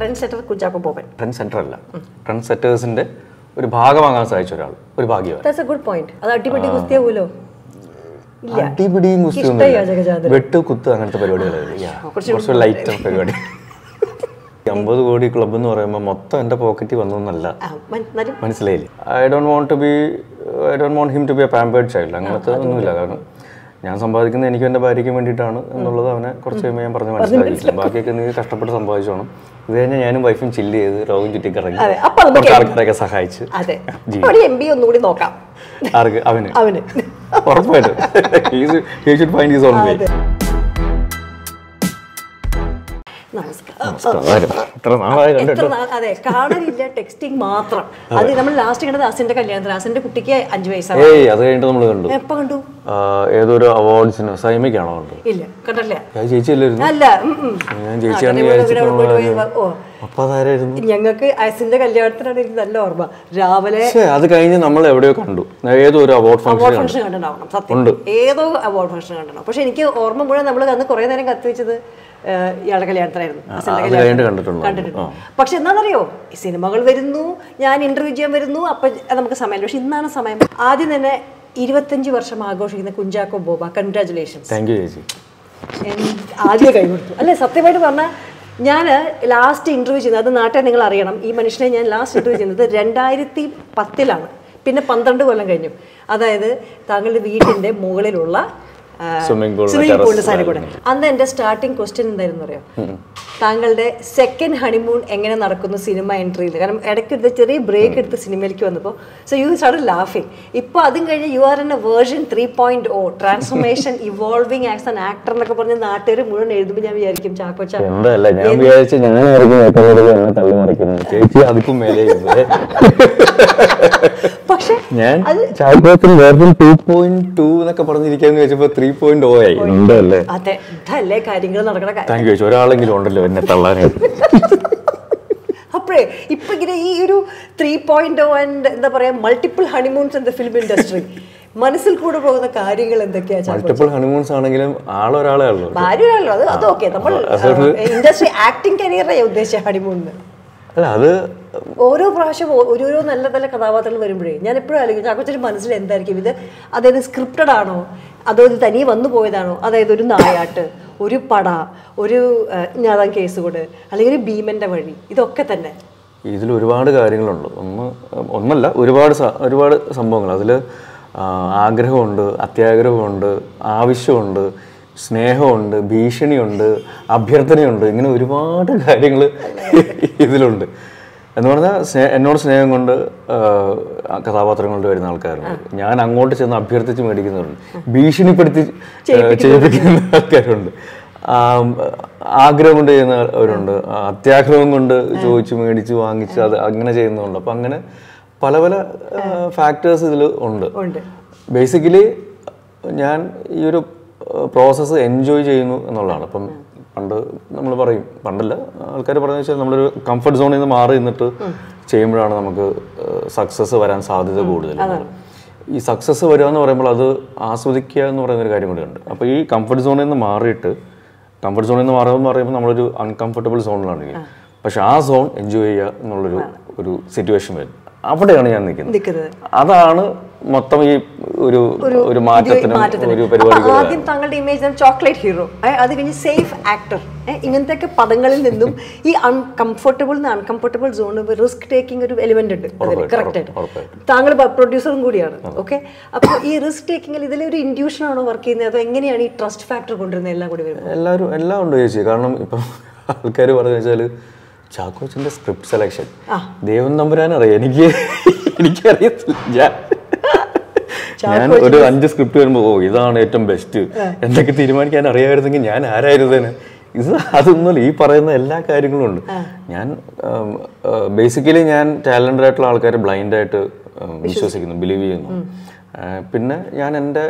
Trend setter Kunchacko Boban trend centre അല്ല trend സെറ്റേഴ്സിന്റെ ഒരു ഭാഗമാകാൻ സാധിച്ച ഒരാൾ ഒരു ഭാഗ്യവാൻ ദാറ്റ്സ് എ ഗുഡ് പോയിന്റ് അത് അടിപൊളി കുസ്തിയാവൂലോ ഇല്ല അടിപിടിയും കുസ്തിയൊന്നും ഇഷ്ടമായി അജഗജാന്തരം. വെട്ട് കുത്ത് അങ്ങനത്തെ പരിപാടികളായിരുന്നു Yeah. കുറച്ച് ലൈറ്റ് പരിപാടി അമ്പത് കോടി ക്ലബ് എന്ന് പറയുമ്പോൾ മൊത്തം എൻ്റെ പോക്കറ്റിൽ വന്നൊന്നല്ല ആ, മൻ- എന്നാലും മനസ്സിലായില്ലേ I don't want to be I don't want him to be a pampered child അങ്ങനത്തെ ഒന്നുമില്ല കാരണം ഞാൻ സമ്പാദിക്കുന്നത് എനിക്കും എൻ്റെ ഭാര്യയ്ക്കും വേണ്ടിയിട്ടാണ് എന്നുള്ളത് അവനെ കുറച്ച് കഴിയുമ്പോൾ ഞാൻ പറഞ്ഞ് മനസ്സിലാക്കിയില്ല ബാക്കിയൊക്കെ നീ കഷ്ടപ്പെട്ട് സമ്പാദിച്ചോണം ഇത് കഴിഞ്ഞാൽ ഞാനും വൈഫും ചില്ല് ചെയ്ത് രോഗം ചുറ്റിക്കറങ്ങി അതെ, അപ്പൊ നമുക്ക് കുറച്ച് ആൾക്കാരെയൊക്കെ സഹായിച്ച് അതെ ജി. ഒരു എം ബി ഒന്നുകൂടി നോക്കാം ആർക്ക് അവന് അവന് ഉറപ്പായിട്ടും he should find his own way അതെ. നമസ്കാരം ഇത്ര നാളായി കണ്ടിട്ട് എത്ര നാൾ- അതെ കാണാനില്ല ടെക്സ്റ്റിംഗ് മാത്രം അത് നമ്മൾ ലാസ്റ്റ് കണ്ടത് അസിന്റെ കല്യാണത്തിന് അസിന്റെ കുട്ടിക്ക് അഞ്ചു വയസ്സാണ് ഏയ് അത് കഴിഞ്ഞിട്ട് നമ്മൾ കണ്ടു എപ്പോ കണ്ടു ആ, ഏതൊരു അവാർഡ്സിന് സൈമയ്ക്കാണോ കണ്ടത് ഇല്ല കണ്ടല്ലേ ഞാൻ ചേച്ചിയല്ലായിരുന്നു അല്ല ഉം, ഉം. ഞാൻ ആ, ചേച്ചിയാണെന്ന് കല്യാണം വിചാരിച്ചിട്ട് ഇവിടെ നമ്മള് പോയി വ- ഓ അപ്പൊ അതാരായിരുന്നു ഞങ്ങൾക്ക് അസിന്റെ കല്യാണത്തിനാണ് എനിക്ക് നല്ല ഓർമ്മ രാവിലെ പക്ഷേ അത് കഴിഞ്ഞ് നമ്മൾ എവിടെയോ കണ്ടു ഏതോ ഒരു അവാർഡ് ഫംഗ്ഷൻ അവാർഡ് ഫംഗ്ഷൻ കണ്ടിട്ടുണ്ടാവണം സത്യം ഏതോ അവാർഡ് ഫംഗ്ഷൻ കണ്ടിട്ടുണ്ടാവും പക്ഷെ എനിക്ക് ഓർമ്മ മുഴുവൻ നമ്മൾ അന്ന് കുറെ നേരം കത്തിവെച്ചത് ഏഹ്, ഇയാളുടെ കല്യാണത്തിനായിരുന്നു അസിന്റെ അത് കല്യാണത്തിന്. കഴിഞ്ഞിട്ട് കണ്ടിട്ടുണ്ടോ കണ്ടിട്ടുണ്ട് പക്ഷെ എന്താണെന്നറിയോ ഈ സിനിമകൾ വരുന്നു ഞാൻ ഇന്റർവ്യൂ ചെയ്യാൻ വരുന്നു അപ്പൊ നമുക്ക് സമയം പക്ഷെ ഇന്നാണ് സമയം ആദ്യം തന്നെ ഇരുപത്തഞ്ച് വർഷം ആഘോഷിക്കുന്ന കുഞ്ചാക്കോ ബോബ കൺഗ്രാചുലേഷൻസ് താങ്ക് യു ചേച്ചി ആദ്യം കൈ കൊടുത്തു അല്ലേ സത്യമായിട്ട് പറഞ്ഞാൽ ഞാൻ ലാസ്റ്റ് ഇന്റർവ്യൂ ചെയ്യുന്നത് അത് നാട്ടിൽ നിങ്ങൾ അറിയണം ഈ മനുഷ്യനെ ഞാൻ ലാസ്റ്റ് ഇന്റർവ്യൂ ചെയ്യുന്നത് രണ്ടായിരത്തി പത്തിലാണ് പിന്നെ പന്ത്രണ്ട് കൊല്ലം കഴിഞ്ഞു അതായത് താങ്കളുടെ വീട്ടിന്റെ മുകളിലുള്ള Swimming pool, സ്വിമ്മിംഗ് terrace പൂളിന്റെ സൈഡിൽ കൂടെ അന്ന് എന്റെ സ്റ്റാർട്ടിംഗ് ക്വസ്റ്റ്യൻ എന്തായിരുന്നു അറിയോ താങ്കളുടെ സെക്കൻഡ് ഹണിമൂൺ എങ്ങനെ നടക്കുന്നു സിനിമ എൻട്രിയിൽ കാരണം ഇടയ്ക്ക് ഒരു ചെറിയ ബ്രേക്ക് എടുത്ത് സിനിമയിലേക്ക് വന്നപ്പോൾ സോ യു സ്റ്റാർട്ട് ലാഫിങ് ഇപ്പോൾ അതും കഴിഞ്ഞ് you are in a version three point O transformation evolving as an actor എന്നൊക്കെ പറഞ്ഞ് നാട്ടുകാർ മുഴുവൻ എഴുതുമ്പോൾ ഞാൻ വിചാരിക്കും ചാക്കോച്ച എന്തല്ല ഞാൻ വിചാരിച്ചു ഞാനായിരിക്കും ഏറ്റവും കൂടുതൽ എന്നെ തള്ളി മറിക്കുന്നത് ചേച്ചി അതിക്കും മേലെ ഇരുന്നത്. പക്ഷെ ഞാൻ ചായപ്പഴത്തിൽ വേർഷൻ ടു പോയിന്റ് ടു എന്നൊക്കെ പറഞ്ഞിരിക്കാന്ന് വെച്ചപ്പോ ത്രീ പോയിന്റ് ഓ ആയി ഉണ്ടല്ലേ അതെ ഇതല്ലേ കാര്യങ്ങൾ നടക്കണ കാര്യം താങ്ക് യു ചേച്ചി ഒരാളെങ്കിലും ഉണ്ടല്ലോ എന്നെ തള്ളാനായിട്ട് അപ്പോഴേ ഇപ്പൊ ഇങ്ങനെ ഈ ഒരു ത്രീ പോയിന്റ് ആൻഡ് എന്താ പറയാ multiple honeymoons in the film industry മനസ്സിൽ കൂടെ പോകുന്ന കാര്യങ്ങൾ എന്തൊക്കെയാ ചാക്കോ മൾട്ടിപ്പിൾ ഹണിമൂൺസ് ആണെങ്കിലും ആളൊരാളെ ഉള്ളൂ ഭാര്യയല്ലോ അത് അതൊക്കെ നമ്മൾ ഇൻഡസ്ട്രി ആക്ടിങ് കരിയറേ ഉദ്ദേശിച്ച ഹണിമൂണിന് അല്ല അത് ഓരോ പ്രാവശ്യം ഓ- ഓരോരോ നല്ല നല്ല കഥാപാത്രങ്ങൾ വരുമ്പോഴേ ഞാൻ എപ്പോഴും ആലോചിക്കും ചാക്കോച്ചൻ്റെ മനസ്സിൽ എന്തായിരിക്കും ഇത് അതായത് സ്ക്രിപ്റ്റഡ് ആണോ അതോ ഇത് തനിയെ വന്നു പോയതാണോ അതായത് ഒരു നായാട്ട് ഒരു പട ഒരു ഞാതാൻ കേസ് കൂട് അല്ലെങ്കിൽ ഒരു ഭീമന്റെ വഴി ഇതൊക്കെ തന്നെ ഇതിൽ ഒരുപാട് കാര്യങ്ങളുണ്ട് ഒന്ന് ഒന്നല്ല ഒരുപാട് സ- ഒരുപാട് സംഭവങ്ങൾ അതിൽ ആഗ്രഹമുണ്ട് അത്യാഗ്രഹമുണ്ട് ആവശ്യമുണ്ട് സ്നേഹമുണ്ട് ഭീഷണിയുണ്ട് അഭ്യർത്ഥനയുണ്ട് ഇങ്ങനെ ഒരുപാട് കാര്യങ്ങൾ ഇതിലുണ്ട് എന്ന് പറഞ്ഞാൽ സ്നേ എന്നോട് സ്നേഹം കൊണ്ട് ആ, കഥാപാത്രങ്ങളുടെ വരുന്ന ആൾക്കാരുണ്ട് ഞാൻ അങ്ങോട്ട് ചെന്ന് അഭ്യർത്ഥിച്ച് മേടിക്കുന്നവരുണ്ട് ഭീഷണിപ്പെടുത്തി ആ, ചെയ്യിപ്പിക്കുന്ന ആൾക്കാരുണ്ട് ആം, ആഗ്രഹം കൊണ്ട് ചെയ്യുന്നവരുണ്ട് അത്യാഗ്രഹം കൊണ്ട് ചോദിച്ച് മേടിച്ച് വാങ്ങിച്ച് അത് അങ്ങനെ ചെയ്യുന്നതുണ്ട് അപ്പം അങ്ങനെ പല പല ഫാക്ടേഴ്സ് ഇതിൽ ഉണ്ട് ഉണ്ട് ബേസിക്കലി ഞാൻ ഈ ഒരു പ്രോസസ്സ് എൻജോയ് ചെയ്യുന്നു എന്നുള്ളതാണ് അപ്പം പണ്ട് നമ്മൾ പറയും പണ്ടല്ല ആൾക്കാർ പറഞ്ഞു വെച്ചാൽ നമ്മളൊരു കംഫർട്ട് സോണിൽ നിന്ന് മാറി നിന്നിട്ട് ചെയ്യുമ്പോഴാണ് നമുക്ക് സക്സസ് വരാൻ സാധ്യത കൂടുതൽ ഈ സക്സസ് വരിക എന്ന് പറയുമ്പോൾ അത് ആസ്വദിക്കുക എന്ന് പറയുന്ന ഒരു കാര്യം കൂടിയുണ്ട് അപ്പോൾ ഈ കംഫർട്ട് സോണിൽ നിന്ന് മാറിയിട്ട് കംഫർട്ട് സോണിൽ നിന്ന് മാറുക എന്ന് പറയുമ്പോൾ നമ്മളൊരു അൺകംഫർട്ടബിൾ സോണിലാണ് പക്ഷെ ആ സോൺ എൻജോയ് ചെയ്യുക എന്നുള്ളൊരു ഒരു സിറ്റുവേഷൻ വരും അവിടെയാണ് ഞാൻ നിൽക്കുന്നത് നിൽക്കുന്നത് അതാണ് മൊത്തം ഈ ഒരു ഒരു മാറ്റത്തിനും ഒരു പരിപാടിക്കും അപ്പൊ ആദ്യം താങ്കളുടെ ഇമേജ് ചോക്ലേറ്റ് ഹീറോ അത് കഴിഞ്ഞ് സേഫ് ആക്ടർ ഇങ്ങനത്തെ പദങ്ങളിൽ നിന്നും ഈ uncomfortable uncomfortable zone risk taking ഒരു എലിമെന്റ് ഉണ്ട് കറക്റ്റ് ആയിട്ട് ഉറപ്പായിട്ടും. താങ്കൾ പ്രൊഡ്യൂസറും കൂടിയാണ് ഓക്കെ അപ്പോൾ ഈ റിസ്ക് ടേക്കിങ്ങിൽ ഇതിലൊരു ഇൻഡ്യൂഷൻ ആണോ വർക്ക് ചെയ്യുന്നത് അതോ എങ്ങനെയാണ് ഈ ട്രസ്റ്റ് ഫാക്ടർ കൊണ്ടുവരുന്നത് എല്ലാം കൂടി വരുന്നത് എല്ലാവരും എല്ലാം ഉണ്ട് ചേച്ചി കാരണം ഇപ്പം ആൾക്കാർ പറഞ്ഞു വെച്ചാൽ ചാക്കോച്ചിന്റെ സ്ക്രിപ്റ്റ് സെലക്ഷൻ ദൈവം നമ്പുരാൻ അറിയാം എനിക്ക് എനിക്കറിയത്തില്ല ഞാൻ ഞാൻ ഒരു അഞ്ച് സ്ക്രിപ്റ്റ് വരുമ്പോൾ ഓ ഇതാണ് ഏറ്റവും ബെസ്റ്റ് എന്തൊക്കെ തീരുമാനിക്കാൻ അറിയാമായിരുന്നെങ്കിൽ ഞാൻ ആരായിരുന്നേന് ഇത് അതൊന്നുമില്ല ഈ പറയുന്ന എല്ലാ കാര്യങ്ങളും ഉണ്ട് ഞാൻ ബേസിക്കലി ഞാൻ ടാലൻറ്റഡ് ആയിട്ടുള്ള ആൾക്കാരെ ബ്ലൈൻഡ് ആയിട്ട് ഉം, വിശ്വസിക്കുന്നു ബിലീവ് ചെയ്യുന്നു ആ, പിന്നെ ഞാൻ എൻ്റെ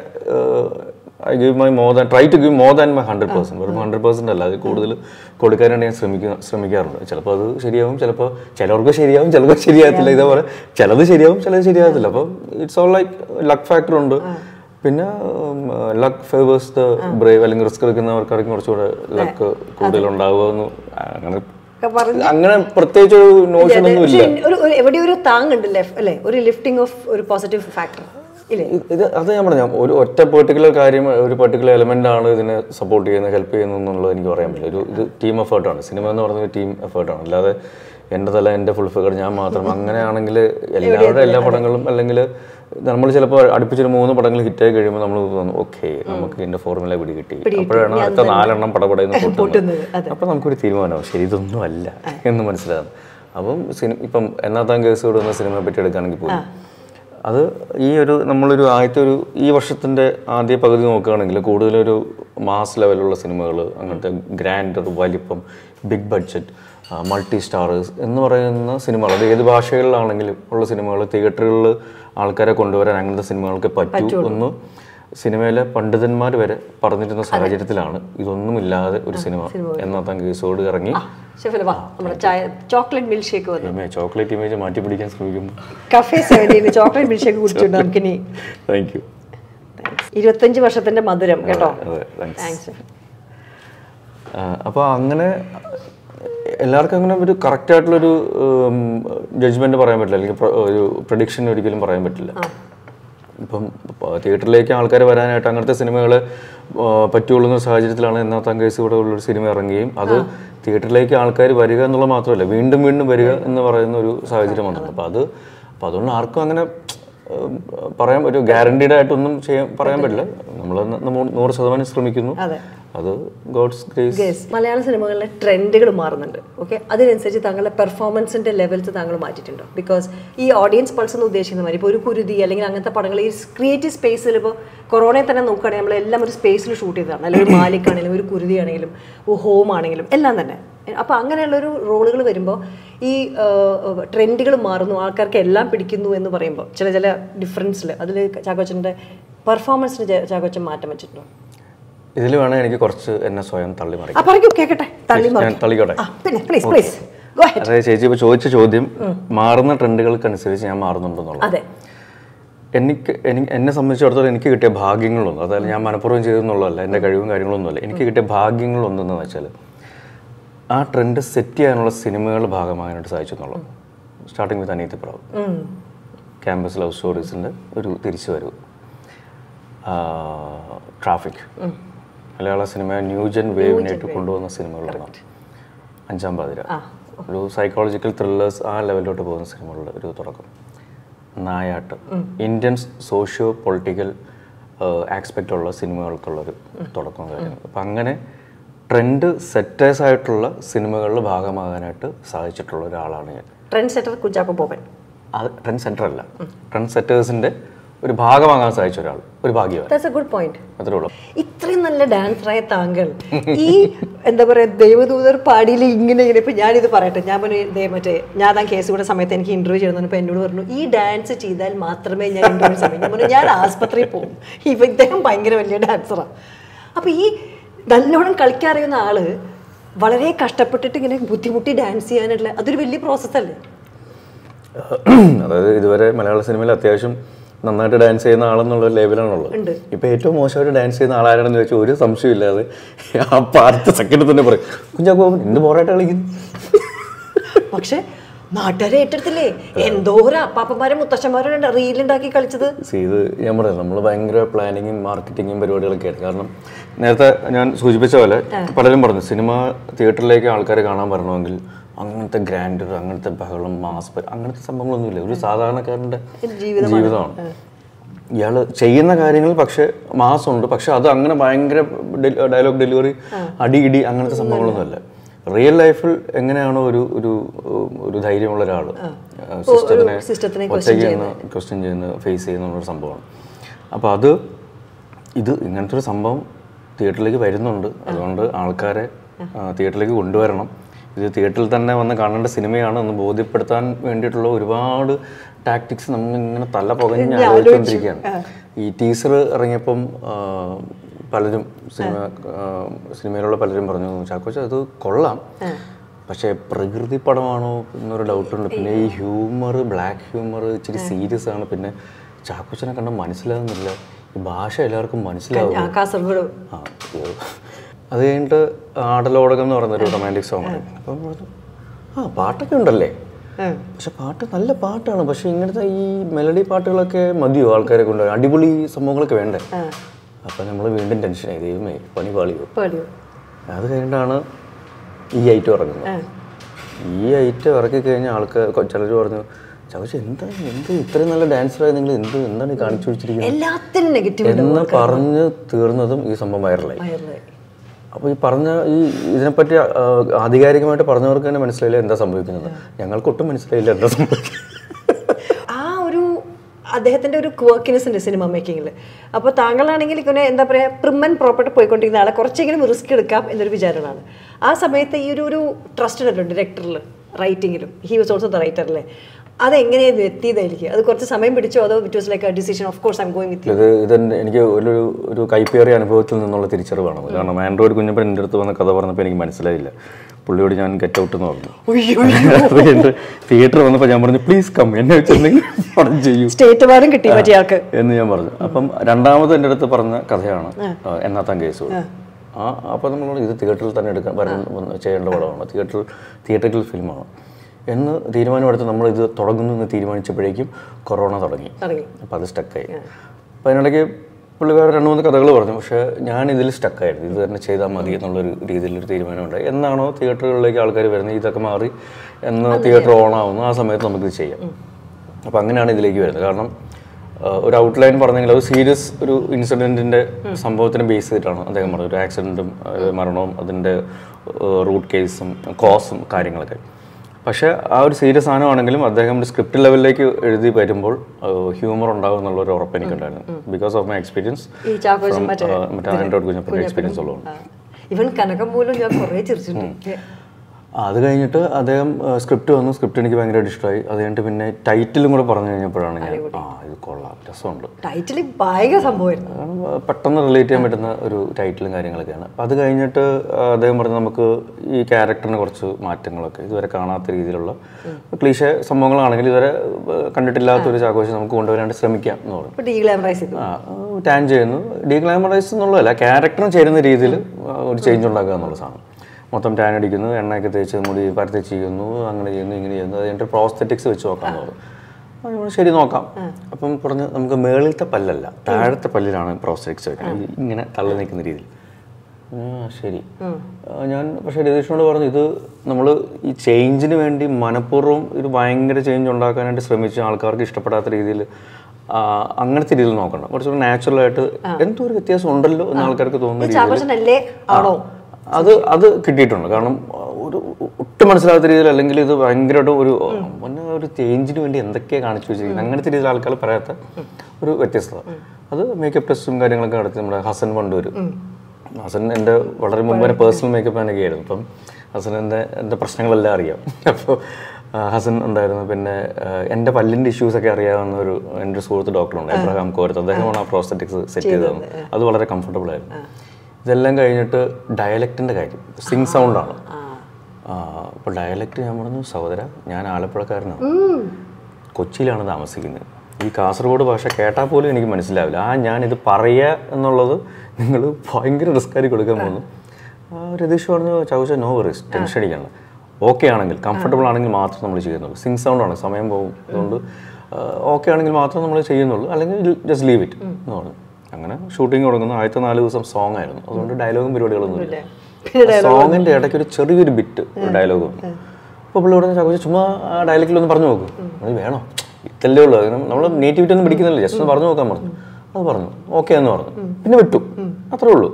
I give my more than try to give more than my hundred percent വെറും ഹൺഡ്രഡ് പെർസെൻറ്റ് അല്ല അത് കൂടുതൽ കൊടുക്കാനായിട്ട് ഞാൻ ശ്രമിക്കുക ശ്രമിക്കാറുണ്ട് ചിലപ്പോൾ അത് ശരിയാവും ചിലപ്പോൾ ചിലവർക്ക് ശരിയാവും ചിലപ്പോൾ ശരിയാകത്തില്ല ഇതേപോലെ ചിലത് ശരിയാവും ചിലത് ശരിയാകത്തില്ല അപ്പം it's all like luck factor ഉണ്ട് പിന്നെ ലക്ക് ഫേവേഴ്സ് ദ ബ്രേവ് അല്ലെങ്കിൽ റിസ്ക് എടുക്കുന്നവർക്കായിരിക്കും കുറച്ചുകൂടെ ലക്ക് കൂടുതൽ ഉണ്ടാവുക എന്ന് അങ്ങനെ പറഞ്ഞു അങ്ങനെ പ്രത്യേകിച്ച് ഒരു നോഷൻ ഒന്നും ഇല്ല പക്ഷേ ഒരു ഒരു- എവിടെയോ ഒരു താങ്ങുണ്ട് ലെഫ് അല്ലേ ഒരു ലിഫ്റ്റിംഗ് ഓഫ് ഒരു പോസിറ്റീവ് ഫാക്ടർ ഇല്ലേ ഇത് ഇത് അത് ഞാൻ പറഞ്ഞ ഒരു ഒറ്റ പെർട്ടിക്കുലർ കാര്യം ഒരു പെർട്ടിക്കുലർ എലമെന്റ് ആണ് ഇതിനെ സപ്പോർട്ട് ചെയ്യുന്നത് ഹെൽപ്പ് ചെയ്യുന്നത് എന്നുള്ളത് എനിക്ക് പറയാൻ പറ്റില്ല ഒരു ഇത് ടീം എഫേർട്ടാണ് സിനിമ എന്ന് പറയുന്നത് ടീം എഫേർട്ടാണ് അല്ലാതെ എൻ്റെ തല എൻ്റെ ഫുൾ ഫിഗർ ഞാൻ മാത്രം അങ്ങനെയാണെങ്കിൽ എല്ലാവരുടെ എല്ലാ പടങ്ങളും അല്ലെങ്കിൽ നമ്മൾ ചിലപ്പോൾ അടുപ്പിച്ചൊരു മൂന്ന് പടങ്ങൾ ഹിറ്റായി കഴിയുമ്പോൾ നമ്മൾ തോന്നുന്നു ഓക്കെ നമുക്ക് ഇതിന്റെ ഫോർമുല പിടി കിട്ടി അപ്പോഴാണ് അടുത്ത നാലെണ്ണം പടപടയെന്ന് പൊട്ടുന്നത് അപ്പോൾ നമുക്കൊരു തീരുമാനമാവും ശരി ഇതൊന്നും അല്ല എന്ന് മനസ്സിലാകും അപ്പം സിനിമ ഇപ്പം എന്നാത്താൻ കേസ് കൊടുക്കുന്ന സിനിമയെ പറ്റി എടുക്കുകയാണെങ്കിൽ പോലും അത് ഈ ഒരു നമ്മളൊരു ആദ്യത്തെ ഒരു ഈ വർഷത്തിൻ്റെ ആദ്യ പകുതി നോക്കുകയാണെങ്കിൽ കൂടുതലൊരു മാസ് ലെവലുള്ള സിനിമകൾ അങ്ങനത്തെ ഗ്രാൻഡർ വലിപ്പം ബിഗ് ബഡ്ജറ്റ് മൾട്ടി സ്റ്റാറേഴ്സ് എന്ന് പറയുന്ന സിനിമകൾ അത് ഏത് ഭാഷകളിലാണെങ്കിലും ഉള്ള സിനിമകൾ തിയേറ്ററുകളിൽ ആൾക്കാരെ കൊണ്ടുവരാൻ അങ്ങനത്തെ സിനിമകൾക്ക് പറ്റൂ എന്ന് സിനിമയിലെ പണ്ഡിതന്മാർ വരെ പറഞ്ഞിരുന്ന സാഹചര്യത്തിലാണ് ഇതൊന്നും ഇല്ലാതെ ഒരു സിനിമ എന്നാത്താൻ കേസോട് ഇറങ്ങി ഷെഫിൽ വാ നമ്മുടെ ചായ ചോക്ലേറ്റ് മിൽക്ക് ഷേക്ക് വന്നു ചോക്ലേറ്റ് ഇമേജ് മാറ്റി പിടിക്കാൻ ശ്രമിക്കുമ്പോൾ കഫേ സെവൻറ്റീന് ചോക്ലേറ്റ് മിൽക്ക് ഷേക്ക് കുടിച്ചിട്ടുണ്ട് നമുക്കിനി താങ്ക് യു ഇരുപത്തഞ്ച് വർഷത്തിന്റെ മധുരം കേട്ടോ അതെ താങ്ക്സ് താങ്ക്സ് ഷെഫ് അപ്പോൾ അങ്ങനെ എല്ലാവർക്കും അങ്ങനെ ഒരു കറക്റ്റ് ആയിട്ടുള്ളൊരു ജഡ്ജ്മെന്റ് പറയാൻ പറ്റില്ല അല്ലെങ്കിൽ പ്ര- ഒരു പ്രഡിക്ഷൻ ഒരിക്കലും പറയാൻ പറ്റില്ല ഇപ്പം തിയേറ്ററിലേക്ക് ആൾക്കാർ വരാനായിട്ട് അങ്ങനത്തെ സിനിമകൾ പറ്റുള്ളൂ എന്ന സാഹചര്യത്തിലാണ് എന്നാത്താൻ കേസ് ഇവിടെ ഉള്ളൊരു സിനിമ ഇറങ്ങുകയും അത് തിയേറ്ററിലേക്ക് ആൾക്കാർ വരിക എന്നുള്ളത് മാത്രമല്ല വീണ്ടും വീണ്ടും വരിക എന്ന് പറയുന്ന ഒരു സാഹചര്യം വന്നിട്ടുണ്ട് അപ്പോൾ അത് അപ്പോൾ അതുകൊണ്ട് ആർക്കും അങ്ങനെ ഉം, പറയാൻ ഒരു ഗ്യാരണ്ടീഡ് ആയിട്ടൊന്നും ചെയ്യാൻ പറയാൻ പറ്റില്ല നമ്മൾ നൂറ് ശതമാനം ശ്രമിക്കുന്നു അതെ അത് ഗോഡ്സ് ഗ്രേസ് യെസ് മലയാള സിനിമകളിലെ ട്രെൻഡുകൾ മാറുന്നുണ്ട് ഓക്കെ അതിനനുസരിച്ച് താങ്കളുടെ പെർഫോമൻസിന്റെ ലെവൽസ് താങ്കൾ മാറ്റിയിട്ടുണ്ടോ ബിക്കോസ് ഈ ഓഡിയൻസ് പൾസ് എന്ന് ഉദ്ദേശിക്കുന്ന മാതിരി ഇപ്പോൾ ഒരു കുരുതി അല്ലെങ്കിൽ അങ്ങനത്തെ പടങ്ങൾ ഈ ക്രിയേറ്റീവ് സ്പേസിൽ ഇപ്പോൾ കൊറോണയെ തന്നെ നോക്കുകയാണെങ്കിൽ നമ്മളെല്ലാം ഒരു സ്പേസിൽ ഷൂട്ട് ചെയ്തതാണ് അല്ലെങ്കിൽ ഒരു മാലിക്കാണെങ്കിലും ഒരു കുരുതിയാണെങ്കിലും ഒരു ഹോം ആണെങ്കിലും എല്ലാം തന്നെ അപ്പോൾ അങ്ങനെയുള്ളൊരു റോളുകൾ വരുമ്പോൾ ഈ ട്രെൻഡുകൾ മാറുന്നു ആൾക്കാർക്ക് എല്ലാം പിടിക്കുന്നു എന്ന് പറയുമ്പോൾ ചില ചില ഡിഫറൻസിൽ അതിൽ ചാക്കോച്ചൻ്റെ പെർഫോമൻസിന് ചാക്കോച്ചൻ മാറ്റം വെച്ചിട്ടുണ്ടോ ഇതിൽ വേണേൽ എനിക്ക് കുറച്ച് എന്നെ സ്വയം തള്ളി മറിക്കാം ആ പറയൂ കേക്കട്ടെ തള്ളി ഞാൻ മറിക്കും തള്ളിക്കോട്ടെ ആ പിന്നെ പ്ലീസ് പ്ലീസ് ഗോ ഹെഡ് അതായത് ചേച്ചി ഇപ്പോൾ ചോദിച്ച ചോദ്യം മാറുന്ന ട്രെൻഡുകൾക്കനുസരിച്ച് ഞാൻ മാറുന്നുണ്ടെന്നുള്ളത് അതെ എനിക്ക് എനിക്ക് എന്നെ സംബന്ധിച്ചിടത്തോളം എനിക്ക് കിട്ടിയ ഭാഗ്യങ്ങളൊന്നും അതായത് ഞാൻ മനഃപൂർവ്വം ചെയ്തെന്നുള്ളതല്ല എൻ്റെ കഴിവും കാര്യങ്ങളൊന്നുമല്ല എനിക്ക് കിട്ടിയ ഭാഗ്യങ്ങളൊന്നെന്ന് വെച്ചാൽ ആ ട്രെൻഡ് സെറ്റ് ചെയ്യാനുള്ള സിനിമകൾ ഭാഗമാകാനായിട്ട് സാധിച്ചു എന്നുള്ളത് സ്റ്റാർട്ടിങ് വിത്ത് അനീതിപ്രാവ് ക്യാമ്പസ് ലവ് സ്റ്റോറീസിൻ്റെ ഒരു തിരിച്ചു വരവ് ട്രാഫിക് മലയാള സിനിമ ന്യൂജൻ വേവിനായിട്ട് കൊണ്ടുവന്ന സിനിമകളാണ് അഞ്ചാം പാതിര ഒരു സൈക്കോളജിക്കൽ ത്രില്ലേഴ്സ് ആ ലെവലിലോട്ട് പോകുന്ന സിനിമകളുടെ ഒരു തുടക്കം Nayattu Indian socio political aspect ഉള്ള സിനിമകൾക്കുള്ളൊരു തുടക്കം കാര്യങ്ങൾ അപ്പം അങ്ങനെ ട്രെൻഡ് സെറ്റേഴ്സ് ആയിട്ടുള്ള സിനിമകളിൽ ഭാഗമാകാനായിട്ട് സാധിച്ചിട്ടുള്ള ഒരാളാണ് ഞാൻ ട്രെൻഡ് സെറ്റർ കുഞ്ചാക്കോ ബോബൻ അത് ട്രെൻഡ് സെറ്റർ അല്ല ട്രെൻഡ് സെറ്റേഴ്സിൻ്റെ ഒരു ഭാഗമാകാൻ സാധിച്ച ഒരാൾ ഒരു ഭാഗ്യവാൻ ദാറ്റ്സ് എ ഗുഡ് പോയിന്റ് അത്രേ ഉള്ളൂ ഇത്രയും നല്ല ഡാൻസറായ താങ്കൾ ഈ എന്താ പറയാ ദൈവദൂതർ പാടിയിൽ ഇങ്ങനെ ഇങ്ങനെ ഇപ്പൊ ഞാനിത് പറയട്ടെ ഞാൻ പറഞ്ഞു ദേ മറ്റേ ഞാൻ താൻ കേസ് കൂടെ സമയത്ത് എനിക്ക് ഇന്റർവ്യൂ ചെയ്യുന്നപ്പോൾ എന്നോട് പറഞ്ഞു ഈ ഡാൻസ് ചെയ്താൽ മാത്രമേ ഞാൻ ഇന്റർവ്യൂ സമയം ഞാൻ പറഞ്ഞു ഞാൻ ആസ്പത്രിയിൽ പോകും ഇപ്പൊ ഇദ്ദേഹം ഭയങ്കര വലിയ ഡാൻസറാണ് അപ്പൊ ഈ നല്ലോണം കളിക്കാറിയുന്ന ആള് വളരെ കഷ്ടപ്പെട്ടിട്ട് ഇങ്ങനെ ബുദ്ധിമുട്ടി ഡാൻസ് ചെയ്യാനുള്ള അതൊരു വലിയ പ്രോസസ്സല്ലേ അതായത് ഇതുവരെ മലയാള സിനിമയിൽ അത്യാവശ്യം നന്നായിട്ട് ഡാൻസ് ചെയ്യുന്ന ആളെന്നുള്ള ലെവലാണുള്ളത് ഉണ്ട്. ഇപ്പൊ ഏറ്റവും മോശമായിട്ട് ഡാൻസ് ചെയ്യുന്ന ആളാരാണെന്ന് ചോദിച്ചാൽ ഒരു സംശയമില്ലാതെ ആ അടുത്ത സെക്കൻഡിൽ തന്നെ പറയും കുഞ്ചാക്കോ എന്ത് ബോറായിട്ട് കളിക്കുന്നു പക്ഷെ നാട്ടുകാരെ ഏറ്റെടുത്തില്ലേ എന്തോരം അപ്പാപ്പന്മാരും മുത്തശ്ശന്മാരും റീലുണ്ടാക്കി കളിച്ചത് See, ഇത് ഞാൻ പറയാം നമ്മൾ ഭയങ്കര പ്ലാനിങ്ങും മാർക്കറ്റിങ്ങും പരിപാടികളൊക്കെ ആയിരുന്നു കാരണം നേരത്തെ ഞാൻ സൂചിപ്പിച്ച പോലെ പലരും പറഞ്ഞു സിനിമ തിയേറ്ററിലേക്ക് ആൾക്കാർ കാണാൻ വരണമെങ്കിൽ അങ്ങനത്തെ ഗ്രാൻഡർ അങ്ങനത്തെ ബഹളം മാസ് അങ്ങനത്തെ സംഭവങ്ങളൊന്നുമില്ല ഒരു സാധാരണക്കാരൻ്റെ ജീവിതമാണ് ഇയാൾ ചെയ്യുന്ന കാര്യങ്ങൾ പക്ഷെ മാസമുണ്ട് പക്ഷെ അത് അങ്ങനെ ഭയങ്കര ഡയലോഗ് ഡെലിവറി അടി ഇടി അങ്ങനത്തെ സംഭവങ്ങളൊന്നുമല്ല റിയൽ ലൈഫിൽ എങ്ങനെയാണോ ഒരു ഒരു ഒരു ധൈര്യമുള്ള ഒരാൾ സിസ്റ്റത്തിനെ സിസ്റ്റത്തിനെ ഒറ്റയ്ക്ക് ക്വസ്റ്റ്യൻ ചെയ്യുന്ന ഫേസ് ചെയ്യുന്ന ഒരു സംഭവമാണ് അപ്പോൾ അത് ഇത് ഇങ്ങനത്തെ ഒരു സംഭവം തിയേറ്ററിലേക്ക് വരുന്നുണ്ട് അതുകൊണ്ട് ആൾക്കാരെ ആ, തിയേറ്ററിലേക്ക് കൊണ്ടുവരണം ഇത് തിയേറ്ററിൽ തന്നെ വന്ന് കാണേണ്ട സിനിമയാണ് എന്ന് ബോധ്യപ്പെടുത്താൻ വേണ്ടിയിട്ടുള്ള ഒരുപാട് ടാക്ടിക്സ് നമ്മൾ ഇങ്ങനെ തല പുകഞ്ഞ് ആലോചിച്ചുകൊണ്ടിരിക്കുകയാണ് ഈ ടീസർ ഇറങ്ങിയപ്പം ആ, പലരും സിനിമ ആ, സിനിമയിലുള്ള പലരും പറഞ്ഞു ചാക്കോച്ച അത് കൊള്ളാം പക്ഷേ പ്രകൃതി പടമാണോ എന്നൊരു ഡൗട്ടുണ്ട് പിന്നെ ഈ ഹ്യൂമർ ബ്ലാക്ക് ഹ്യൂമർ ഇച്ചിരി സീരിയസ് ആണ് പിന്നെ ചാക്കോച്ചനെ കണ്ട മനസ്സിലാകുന്നില്ല ഈ ഭാഷ എല്ലാവർക്കും മനസ്സിലാവും ആ കാസർഗോഡ് ആ, അയ്യോ. അത് കഴിഞ്ഞിട്ട് ആടലോടകം എന്ന് പറയുന്ന ഒരു റൊമാൻറ്റിക് സോങ് ആണ് അപ്പം പറഞ്ഞു, ആ പാട്ടൊക്കെ ഉണ്ടല്ലേ ഉം. പക്ഷെ പാട്ട് നല്ല പാട്ടാണ് പക്ഷെ ഇങ്ങനത്തെ ഈ മെലഡി പാട്ടുകളൊക്കെ മതിയോ ആൾക്കാരെ കൊണ്ട് അടിപൊളി സംഭവങ്ങളൊക്കെ വേണ്ടേ അപ്പം നമ്മൾ വീണ്ടും ടെൻഷനായി ദൈവമേ പണി പാളിയോ പാടിയോ അത് കഴിഞ്ഞിട്ടാണ് ഈ ഐറ്റം ഇറങ്ങുന്നത് ആ. ഈ ഐറ്റം ഇറക്കി കഴിഞ്ഞാൽ ആൾക്കാർ ചിലർ പറഞ്ഞു ചവച്ച് എന്താ എന്ത് ഇത്രയും നല്ല ഡാൻസറായി നിങ്ങൾ എന്ത് എന്താണ് ഈ കാണിച്ചു വെച്ചിരിക്കുന്നത് എല്ലാത്തിനും നെഗറ്റീവ് എന്ന് പറഞ്ഞ് തീർന്നതും ഈ സംഭവം വൈറലായി വയറിലായി അപ്പോൾ ഈ പറഞ്ഞ ഈ ഇതിനെപ്പറ്റി ആ, ആധികാരികമായിട്ട് പറഞ്ഞവർക്ക് തന്നെ മനസ്സിലായില്ല എന്താ സംഭവിക്കുന്നത് ഞങ്ങൾക്ക് ഒട്ടും മനസ്സിലായില്ല എന്താ സംഭവിക്കുന്നത് ആ ഒരു അദ്ദേഹത്തിന്റെ ഒരു ക്വർക്കിനെസ് ഉണ്ട് സിനിമ മേക്കിങ്ങിൽ അപ്പോൾ താങ്കളാണെങ്കിൽ ഇങ്ങനെ എന്താ പറയുക പ്രിമ്മൻ പ്രോപ്പർട്ടി പോയിക്കൊണ്ടിരിക്കുന്ന ആളെ കുറച്ചെങ്കിലും റിസ്ക് എടുക്കാം എന്നൊരു വിചാരമാണ് ആ സമയത്ത് ഈ ഒരു ഒരു ട്രസ്റ്റഡ് അല്ലോ ഡയറക്ടറിൽ റൈറ്റിങ്ങിലും he was also the writer അല്ലേ അതെങ്ങനെയായിരുന്നു എത്തിയതായിരിക്കും അത് കുറച്ച് സമയം പിടിച്ചോ അതോ it was like a decision of course I'm going with ഇത് ഇതെൻ്റെ എനിക്ക് ഒരു ഒരു കൈപ്പേറിയ അനുഭവത്തിൽ നിന്നുള്ള തിരിച്ചറിവാണ് കാരണം ആൻഡ്രോയിഡ് കുഞ്ഞപ്പൻ എൻ്റെ അടുത്ത് വന്ന കഥ പറഞ്ഞപ്പോൾ എനിക്ക് മനസ്സിലായില്ല പുള്ളിയോട് ഞാൻ ഗെറ്റ് ഔട്ട് എന്ന് പറഞ്ഞു അത് കഴിഞ്ഞിട്ട് തിയേറ്റർ വന്നപ്പോൾ ഞാൻ പറഞ്ഞു പ്ലീസ് കം എന്നെ വെച്ചിട്ടുണ്ടെങ്കിൽ പടം ചെയ്യൂ സ്റ്റേറ്റ് അവാർഡും കിട്ടി മറ്റേ ആൾക്ക് എന്ന് ഞാൻ പറഞ്ഞു അപ്പം രണ്ടാമത് എൻ്റെ അടുത്ത് പറഞ്ഞ കഥയാണ് ആ, എന്നാത്താൻ കേസ് ആ അപ്പോൾ നമ്മൾ ഇത് തിയേറ്ററിൽ തന്നെ എടുക്കാൻ വരണം വന്ന് ചെയ്യേണ്ട പടമാണ് തിയേറ്ററിൽ തിയേറ്ററിക്കൽ ഫിലിമാണ് എന്ന് തീരുമാനമെടുത്ത് നമ്മൾ ഇത് തുടങ്ങുന്നു എന്ന് തീരുമാനിച്ചപ്പോഴേക്കും കൊറോണ തുടങ്ങി തുടങ്ങി അപ്പോൾ അത് സ്റ്റക്കായി അപ്പോൾ അതിനിടയ്ക്ക് പുള്ളി വേറെ രണ്ട് മൂന്ന് കഥകൾ പറഞ്ഞു പക്ഷേ ഞാൻ ഇതിൽ സ്റ്റക്കായിരുന്നു ഇത് തന്നെ ചെയ്താൽ മതി എന്നുള്ളൊരു രീതിയിലൊരു തീരുമാനമുണ്ടായി എന്നാണോ തിയേറ്ററുകളിലേക്ക് ആൾക്കാർ വരുന്നത് ഇതൊക്കെ മാറി എന്ന് തിയേറ്റർ ഓൺ ആവുന്നു ആ സമയത്ത് നമുക്കിത് ചെയ്യാം അപ്പോൾ അങ്ങനെയാണ് ഇതിലേക്ക് വരുന്നത് കാരണം ആ, ഒരു ഔട്ട്ലൈൻ പറഞ്ഞെങ്കിൽ അത് സീരിയസ് ഒരു ഇൻസിഡൻറ്റിൻ്റെ സംഭവത്തിനെ ബേസ് ചെയ്തിട്ടാണ് അദ്ദേഹം പറഞ്ഞത് ഒരു ആക്സിഡൻറ്റും മരണവും അതിൻ്റെ റൂട്ട് കേസും കോസും കാര്യങ്ങളൊക്കെ പക്ഷേ ആ ഒരു സീരിയസ് സാധനമാണെങ്കിലും അദ്ദേഹം ഒരു സ്ക്രിപ്റ്റ് ലെവലിലേക്ക് എഴുതി വരുമ്പോൾ ഹ്യൂമർ ഉണ്ടാകും എന്നുള്ള ഒരു ഉറപ്പ് എനിക്കുണ്ടായിരുന്നു ബിക്കോസ് ഓഫ് മൈ എക്സ്പീരിയൻസ് ഈ ചാക്കോച്ചും മറ്റേ മറ്റേ ആൻഡ്രോയിഡ് കുഞ്ഞപ്പൻ്റെ എക്സ്പീരിയൻസ് ഉള്ളതുകൊണ്ട് ഇവൻ കനകം പോലും ഞാൻ കുറേ ചിരിച്ചിട്ടുണ്ട് ആ, അത് കഴിഞ്ഞിട്ട് അദ്ദേഹം സ്ക്രിപ്റ്റ് വന്നു സ്ക്രിപ്റ്റ് എനിക്ക് ഭയങ്കരമായിട്ട് ഇഷ്ടമായി അത് കഴിഞ്ഞിട്ട് പിന്നെ ടൈറ്റിലും കൂടെ പറഞ്ഞു കഴിഞ്ഞപ്പോഴാണ് ഞാൻ ആ ഇത് കൊള്ളാം രസമുണ്ട് ടൈറ്റിൽ ഭയങ്കര സംഭവമായിരുന്നു കാരണം ആ, പെട്ടെന്ന് റിലേറ്റ് ചെയ്യാൻ പറ്റുന്ന ഒരു ടൈറ്റിലും കാര്യങ്ങളൊക്കെയാണ് അപ്പം അത് കഴിഞ്ഞിട്ട് ആ, അദ്ദേഹം പറഞ്ഞു നമുക്ക് ഈ ക്യാരക്ടറിന് കുറച്ച് മാറ്റങ്ങളൊക്കെ ഇതുവരെ കാണാത്ത രീതിയിലുള്ള ക്ലീശ സംഭവങ്ങളാണെങ്കിൽ ഇതുവരെ ആ, കണ്ടിട്ടില്ലാത്ത ഒരു ചാക്കോശം നമുക്ക് കൊണ്ടുവരാണ്ട് ശ്രമിക്കാം എന്ന് പറഞ്ഞു ഇപ്പൊ ഡീഗ്ലാമറൈസ് ചെയ്തു ആ, ടാൻ ചെയ്യുന്നു ഡീഗ്ലാമറൈസ് എന്നുള്ളതല്ല ക്യാരക്ടറിന് ചേരുന്ന രീതിയിൽ ഒരു ചേഞ്ച് ഉണ്ടാക്കുക എന്നുള്ള സാധനം മൊത്തം ടാൻ അടിക്കുന്നു എണ്ണയൊക്കെ തേച്ച് മുടി പരത്തി ചെയ്യുന്നു അങ്ങനെ ചെയ്യുന്നു ഇങ്ങനെ ചെയ്യുന്നു അത് കഴിഞ്ഞിട്ട് പ്രോസ്തെറ്റിക്സ് വെച്ച് നോക്കാമെന്ന് പറഞ്ഞു അപ്പോൾ നമ്മൾ ശരി നോക്കാം അപ്പം പറഞ്ഞ് നമുക്ക് മേളിലത്തെ പല്ലല്ല താഴത്തെ പല്ലിലാണ് പ്രോസ്തെറ്റിക്സ് വെക്കുന്നത് ഇങ്ങനെ തള്ളി നിൽക്കുന്ന രീതിയിൽ ആ, ശരി ആ, ഞാൻ പക്ഷേ രതീഷിനോട് പറഞ്ഞു ഇത് നമ്മൾ ഈ ചേഞ്ചിന് വേണ്ടി മനഃപൂർവ്വം ഒരു ഭയങ്കര ചേഞ്ച് ഉണ്ടാക്കാനായിട്ട് ശ്രമിച്ച ആൾക്കാർക്ക് ഇഷ്ടപ്പെടാത്ത രീതിയിൽ അങ്ങനത്തെ രീതിയിൽ നോക്കണം കുറച്ചുകൂടി നാച്ചുറലായിട്ട് എന്തോ ഒരു വ്യത്യാസം ഉണ്ടല്ലോ എന്ന് ആൾക്കാർക്ക് തോന്നുന്ന രീതിയിൽ ചാക്കോച്ചനല്ലേ ആണോ അത് അത് കിട്ടിയിട്ടുണ്ട് കാരണം ആ, ഒരു ഒട്ടും മനസ്സിലാകാത്ത രീതിയിൽ അല്ലെങ്കിൽ ഇത് ഭയങ്കരമായിട്ട് ഒരു മുന്നേ ഒരു ചേഞ്ചിന് വേണ്ടി എന്തൊക്കെയാണ് കാണിച്ചു വെച്ചിരിക്കുന്നത് അങ്ങനത്തെ രീതിയിൽ ആൾക്കാർ പറയാത്ത ഒരു വ്യത്യസ്തത അത് മേക്കപ്പ് ടെസ്റ്റും കാര്യങ്ങളൊക്കെ നടത്തി നമ്മുടെ ഹസൻ കൊണ്ടുവരും ഹസൻ എൻ്റെ വളരെ മുമ്പ് തന്നെ പേഴ്സണൽ മേക്കപ്പ് മാനൊക്കെ ആയിരുന്നു അപ്പം ഹസൻ എൻ്റെ എൻ്റെ പ്രശ്നങ്ങളെല്ലാം അറിയാം അപ്പോൾ ഹസൻ ഉണ്ടായിരുന്നു പിന്നെ ആ, എൻ്റെ പല്ലിൻ്റെ ഇഷ്യൂസൊക്കെ അറിയാവുന്ന ഒരു എൻ്റെ ഒരു സുഹൃത്ത് ഡോക്ടറുണ്ട് എബ്രഹാം കോരത്ത് അദ്ദേഹമാണ് ആ പ്രോസ്തറ്റിക്സ് സെറ്റ് ചെയ്തത് അത് വളരെ കംഫർട്ടബിൾ ആയിരുന്നു ഇതെല്ലാം കഴിഞ്ഞിട്ട് ഡയലക്റ്റിൻ്റെ കാര്യം സിങ് സൗണ്ടാണ് അപ്പോൾ ഡയലക്റ്റ് ഞാൻ പറഞ്ഞു സഹോദര ഞാൻ ആലപ്പുഴക്കാരനാണ് കൊച്ചിയിലാണ് താമസിക്കുന്നത് ഈ കാസർഗോഡ് ഭാഷ കേട്ടാൽ പോലും എനിക്ക് മനസ്സിലാവില്ല ആ ഞാനിത് പറയുക എന്നുള്ളത് നിങ്ങൾ ഭയങ്കര റിസ്ക് ആയി കൊടുക്കാൻ പോകുന്നു ആ, രതീഷ് പറഞ്ഞു ചൗച്ച നോ വറീസ് ടെൻഷൻ അടിക്കണം ഓക്കെ ആണെങ്കിൽ കംഫർട്ടബിൾ ആണെങ്കിൽ മാത്രം നമ്മൾ ചെയ്യുന്നുള്ളൂ സിങ് സൗണ്ട് ആണ് സമയം പോകും അതുകൊണ്ട് ഓക്കെ ആണെങ്കിൽ മാത്രം നമ്മൾ ചെയ്യുന്നുള്ളൂ അല്ലെങ്കിൽ ജസ്റ്റ് ലീവ് ഇറ്റ് എന്ന് പറഞ്ഞു അങ്ങനെ ഷൂട്ടിംഗ് തുടങ്ങുന്നു ആദ്യത്തെ നാല് ദിവസം സോങ് ആയിരുന്നു അതുകൊണ്ട് ഡയലോഗും പരിപാടികളൊന്നും ഇല്ല സോങ്ങിന്റെ ഇടയ്ക്ക് ഒരു ചെറിയൊരു ബിറ്റ് ഒരു ഡയലോഗ് വന്നു അപ്പോൾ പുള്ളി പറഞ്ഞ ചാക്കോച്ച ചുമ്മാ ആ ഡയലോഗിൽ ഒന്ന് പറഞ്ഞു നോക്കും അത് വേണോ ഇതല്ലേ ഉള്ളൂ അതിന് നമ്മൾ നേറ്റിവിറ്റി ഒന്നും പിടിക്കുന്നില്ല ജസ്റ്റ് ഒന്ന് പറഞ്ഞു നോക്കാൻ പറഞ്ഞു അത് പറഞ്ഞു ഓക്കെ എന്ന് പറഞ്ഞു പിന്നെ വിട്ടു അത്രേ ഉള്ളൂ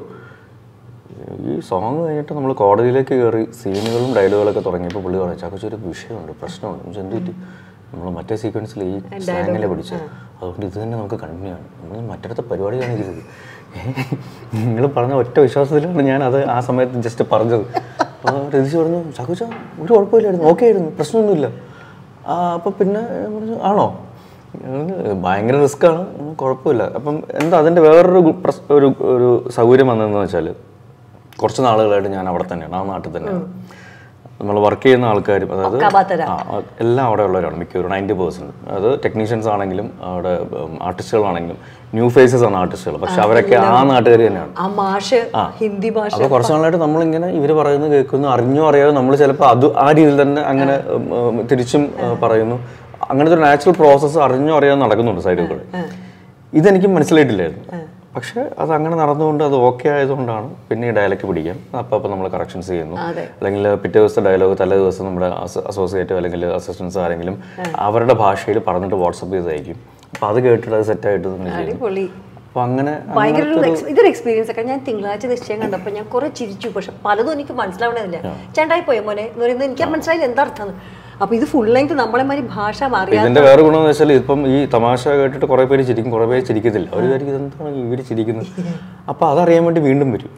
ഈ സോങ് കഴിഞ്ഞിട്ട് നമ്മൾ കോടതിയിലേക്ക് കയറി സീനുകളും ഡയലോഗുകളൊക്കെ തുടങ്ങിയപ്പോൾ പുള്ളി പറഞ്ഞു ചാക്കോച്ച ഒരു വിഷയമുണ്ട് പ്രശ്നമുണ്ട് എന്ന് വെച്ചാൽ എന്ത് പറ്റി നമ്മൾ മറ്റേ സീക്വൻസിൽ ഈ സ്ലാങ്ങിലെ പഠിച്ചത് അതുകൊണ്ട് ഇത് തന്നെ നമുക്ക് കണ്ടിന്യൂ ആണ് നമ്മൾ മറ്റിടത്തെ പരിപാടിയാണ് ചെയ്തത് നിങ്ങൾ പറഞ്ഞ ഒറ്റ വിശ്വാസത്തിലാണ് ഞാൻ അത് ആ സമയത്ത് ജസ്റ്റ് പറഞ്ഞത് അപ്പോൾ രതീഷ് പറഞ്ഞു ചാക്കോച്ച ഒരു കുഴപ്പമില്ലായിരുന്നു ഓക്കെ ആയിരുന്നു പ്രശ്നമൊന്നുമില്ല ആ അപ്പം പിന്നെ ഞാൻ പറഞ്ഞു ആണോ ഞാൻ പറഞ്ഞു, ഭയങ്കര റിസ്ക്കാണ് കുഴപ്പമില്ല അപ്പം എന്താ അതിൻ്റെ വേറൊരു ഗു- പ്രസ്- ഒരു ഒരു സൗകര്യം വന്നതെന്ന് വെച്ചാൽ കുറച്ച് നാളുകളായിട്ട് ഞാൻ അവിടെ തന്നെയാണ് ആ നാട്ടിൽ തന്നെയാണ് നമ്മൾ വർക്ക് ചെയ്യുന്ന ആൾക്കാരും അതായത് കബാത്തര ആ, ആ, എല്ലാം അവിടെ ഉള്ളവരാണ് മിക്കവരും നയൻറ്റി പെർസെൻറ്റ് അത് ടെക്നീഷ്യൻസ് ആണെങ്കിലും അവിടെ ആർട്ടിസ്റ്റുകളാണെങ്കിലും ന്യൂ ഫേസസ് ആണ് ആർട്ടിസ്റ്റുകൾ പക്ഷെ അവരൊക്കെ ആ നാട്ടുകാർ തന്നെയാണ് ആ മാഷ് ഹിന്ദി ഭാഷ അപ്പോൾ കുറച്ച് നാളായിട്ട് നമ്മളിങ്ങനെ ഇവർ പറയുന്നത് കേൾക്കുന്നു അറിഞ്ഞോ അറിയാതെ നമ്മൾ ചിലപ്പോൾ അത് ആ രീതിയിൽ തന്നെ അങ്ങനെ ഉം, ഉം, തിരിച്ചും ഉം, പറയുന്നു അങ്ങനത്തെ ഒരു നാച്ചുറൽ പ്രോസസ്സ് അറിഞ്ഞോ അറിയാതെ നടക്കുന്നുണ്ട് സൈഡിൽ കൂടെ ഇതെനിക്ക് മനസ്സിലായിട്ടില്ലായിരുന്നു പക്ഷെ അത് അങ്ങനെ നടന്നുകൊണ്ട് അത് ഓക്കെ ആയതുകൊണ്ടാണ് പിന്നെ ഈ ഡയലക്റ്റ് പിടിക്കാൻ അപ്പോൾ അപ്പോൾ നമ്മൾ കറക്ഷൻസ് ചെയ്യുന്നു അതെ. അല്ലെങ്കിൽ പിറ്റേ ദിവസത്തെ ഡയലോഗ് തലേ ദിവസം നമ്മുടെ അസോസിയേറ്റോ അല്ലെങ്കിൽ അസിസ്റ്റൻസ് ആരെങ്കിലും അവരുടെ ഭാഷയിൽ പറഞ്ഞിട്ട് വാട്സപ്പ് ചെയ്ത് അയക്കും അപ്പോൾ അത് കേട്ടിട്ട് അത് സെറ്റായിട്ട് നമ്മൾ ചെയ്യും അടിപൊളി അപ്പോൾ അങ്ങനെ ഭയങ്കര ഒരു ex- ഇതൊരു എക്സ്പീരിയൻസ് ഒക്കെ ഞാൻ തിങ്കളാഴ്ച നിശ്ചയം കണ്ടപ്പോൾ ഞാൻ കുറെ ചിരിച്ചു പക്ഷെ പലതും എനിക്ക് മനസ്സിലാവണമെന്നില്ല ചേണ്ടായി പോയ മോനെ എന്ന് പറയുന്നത് എനിക്ക് മനസ്സിലായില്ല എന്താ അർത്ഥം അപ്പൊ ഇത് ഫുൾ ലെങ്ത് നമ്മളെ മാതിരി ഭാഷ മാറിയാ ഇതിന്റെ വേറെ ഗുണം എന്ന് വെച്ചാൽ ഇപ്പം ഈ തമാശ കേട്ടിട്ട് കുറെ പേര് ചിരിക്കും കുറെ പേര് ചിരിക്കത്തില്ല അവർ വിചാരിക്കും ഇതെന്താണ് ഇവര് ചിരിക്കുന്നത് അപ്പൊ അതറിയാൻ വേണ്ടി വീണ്ടും വരും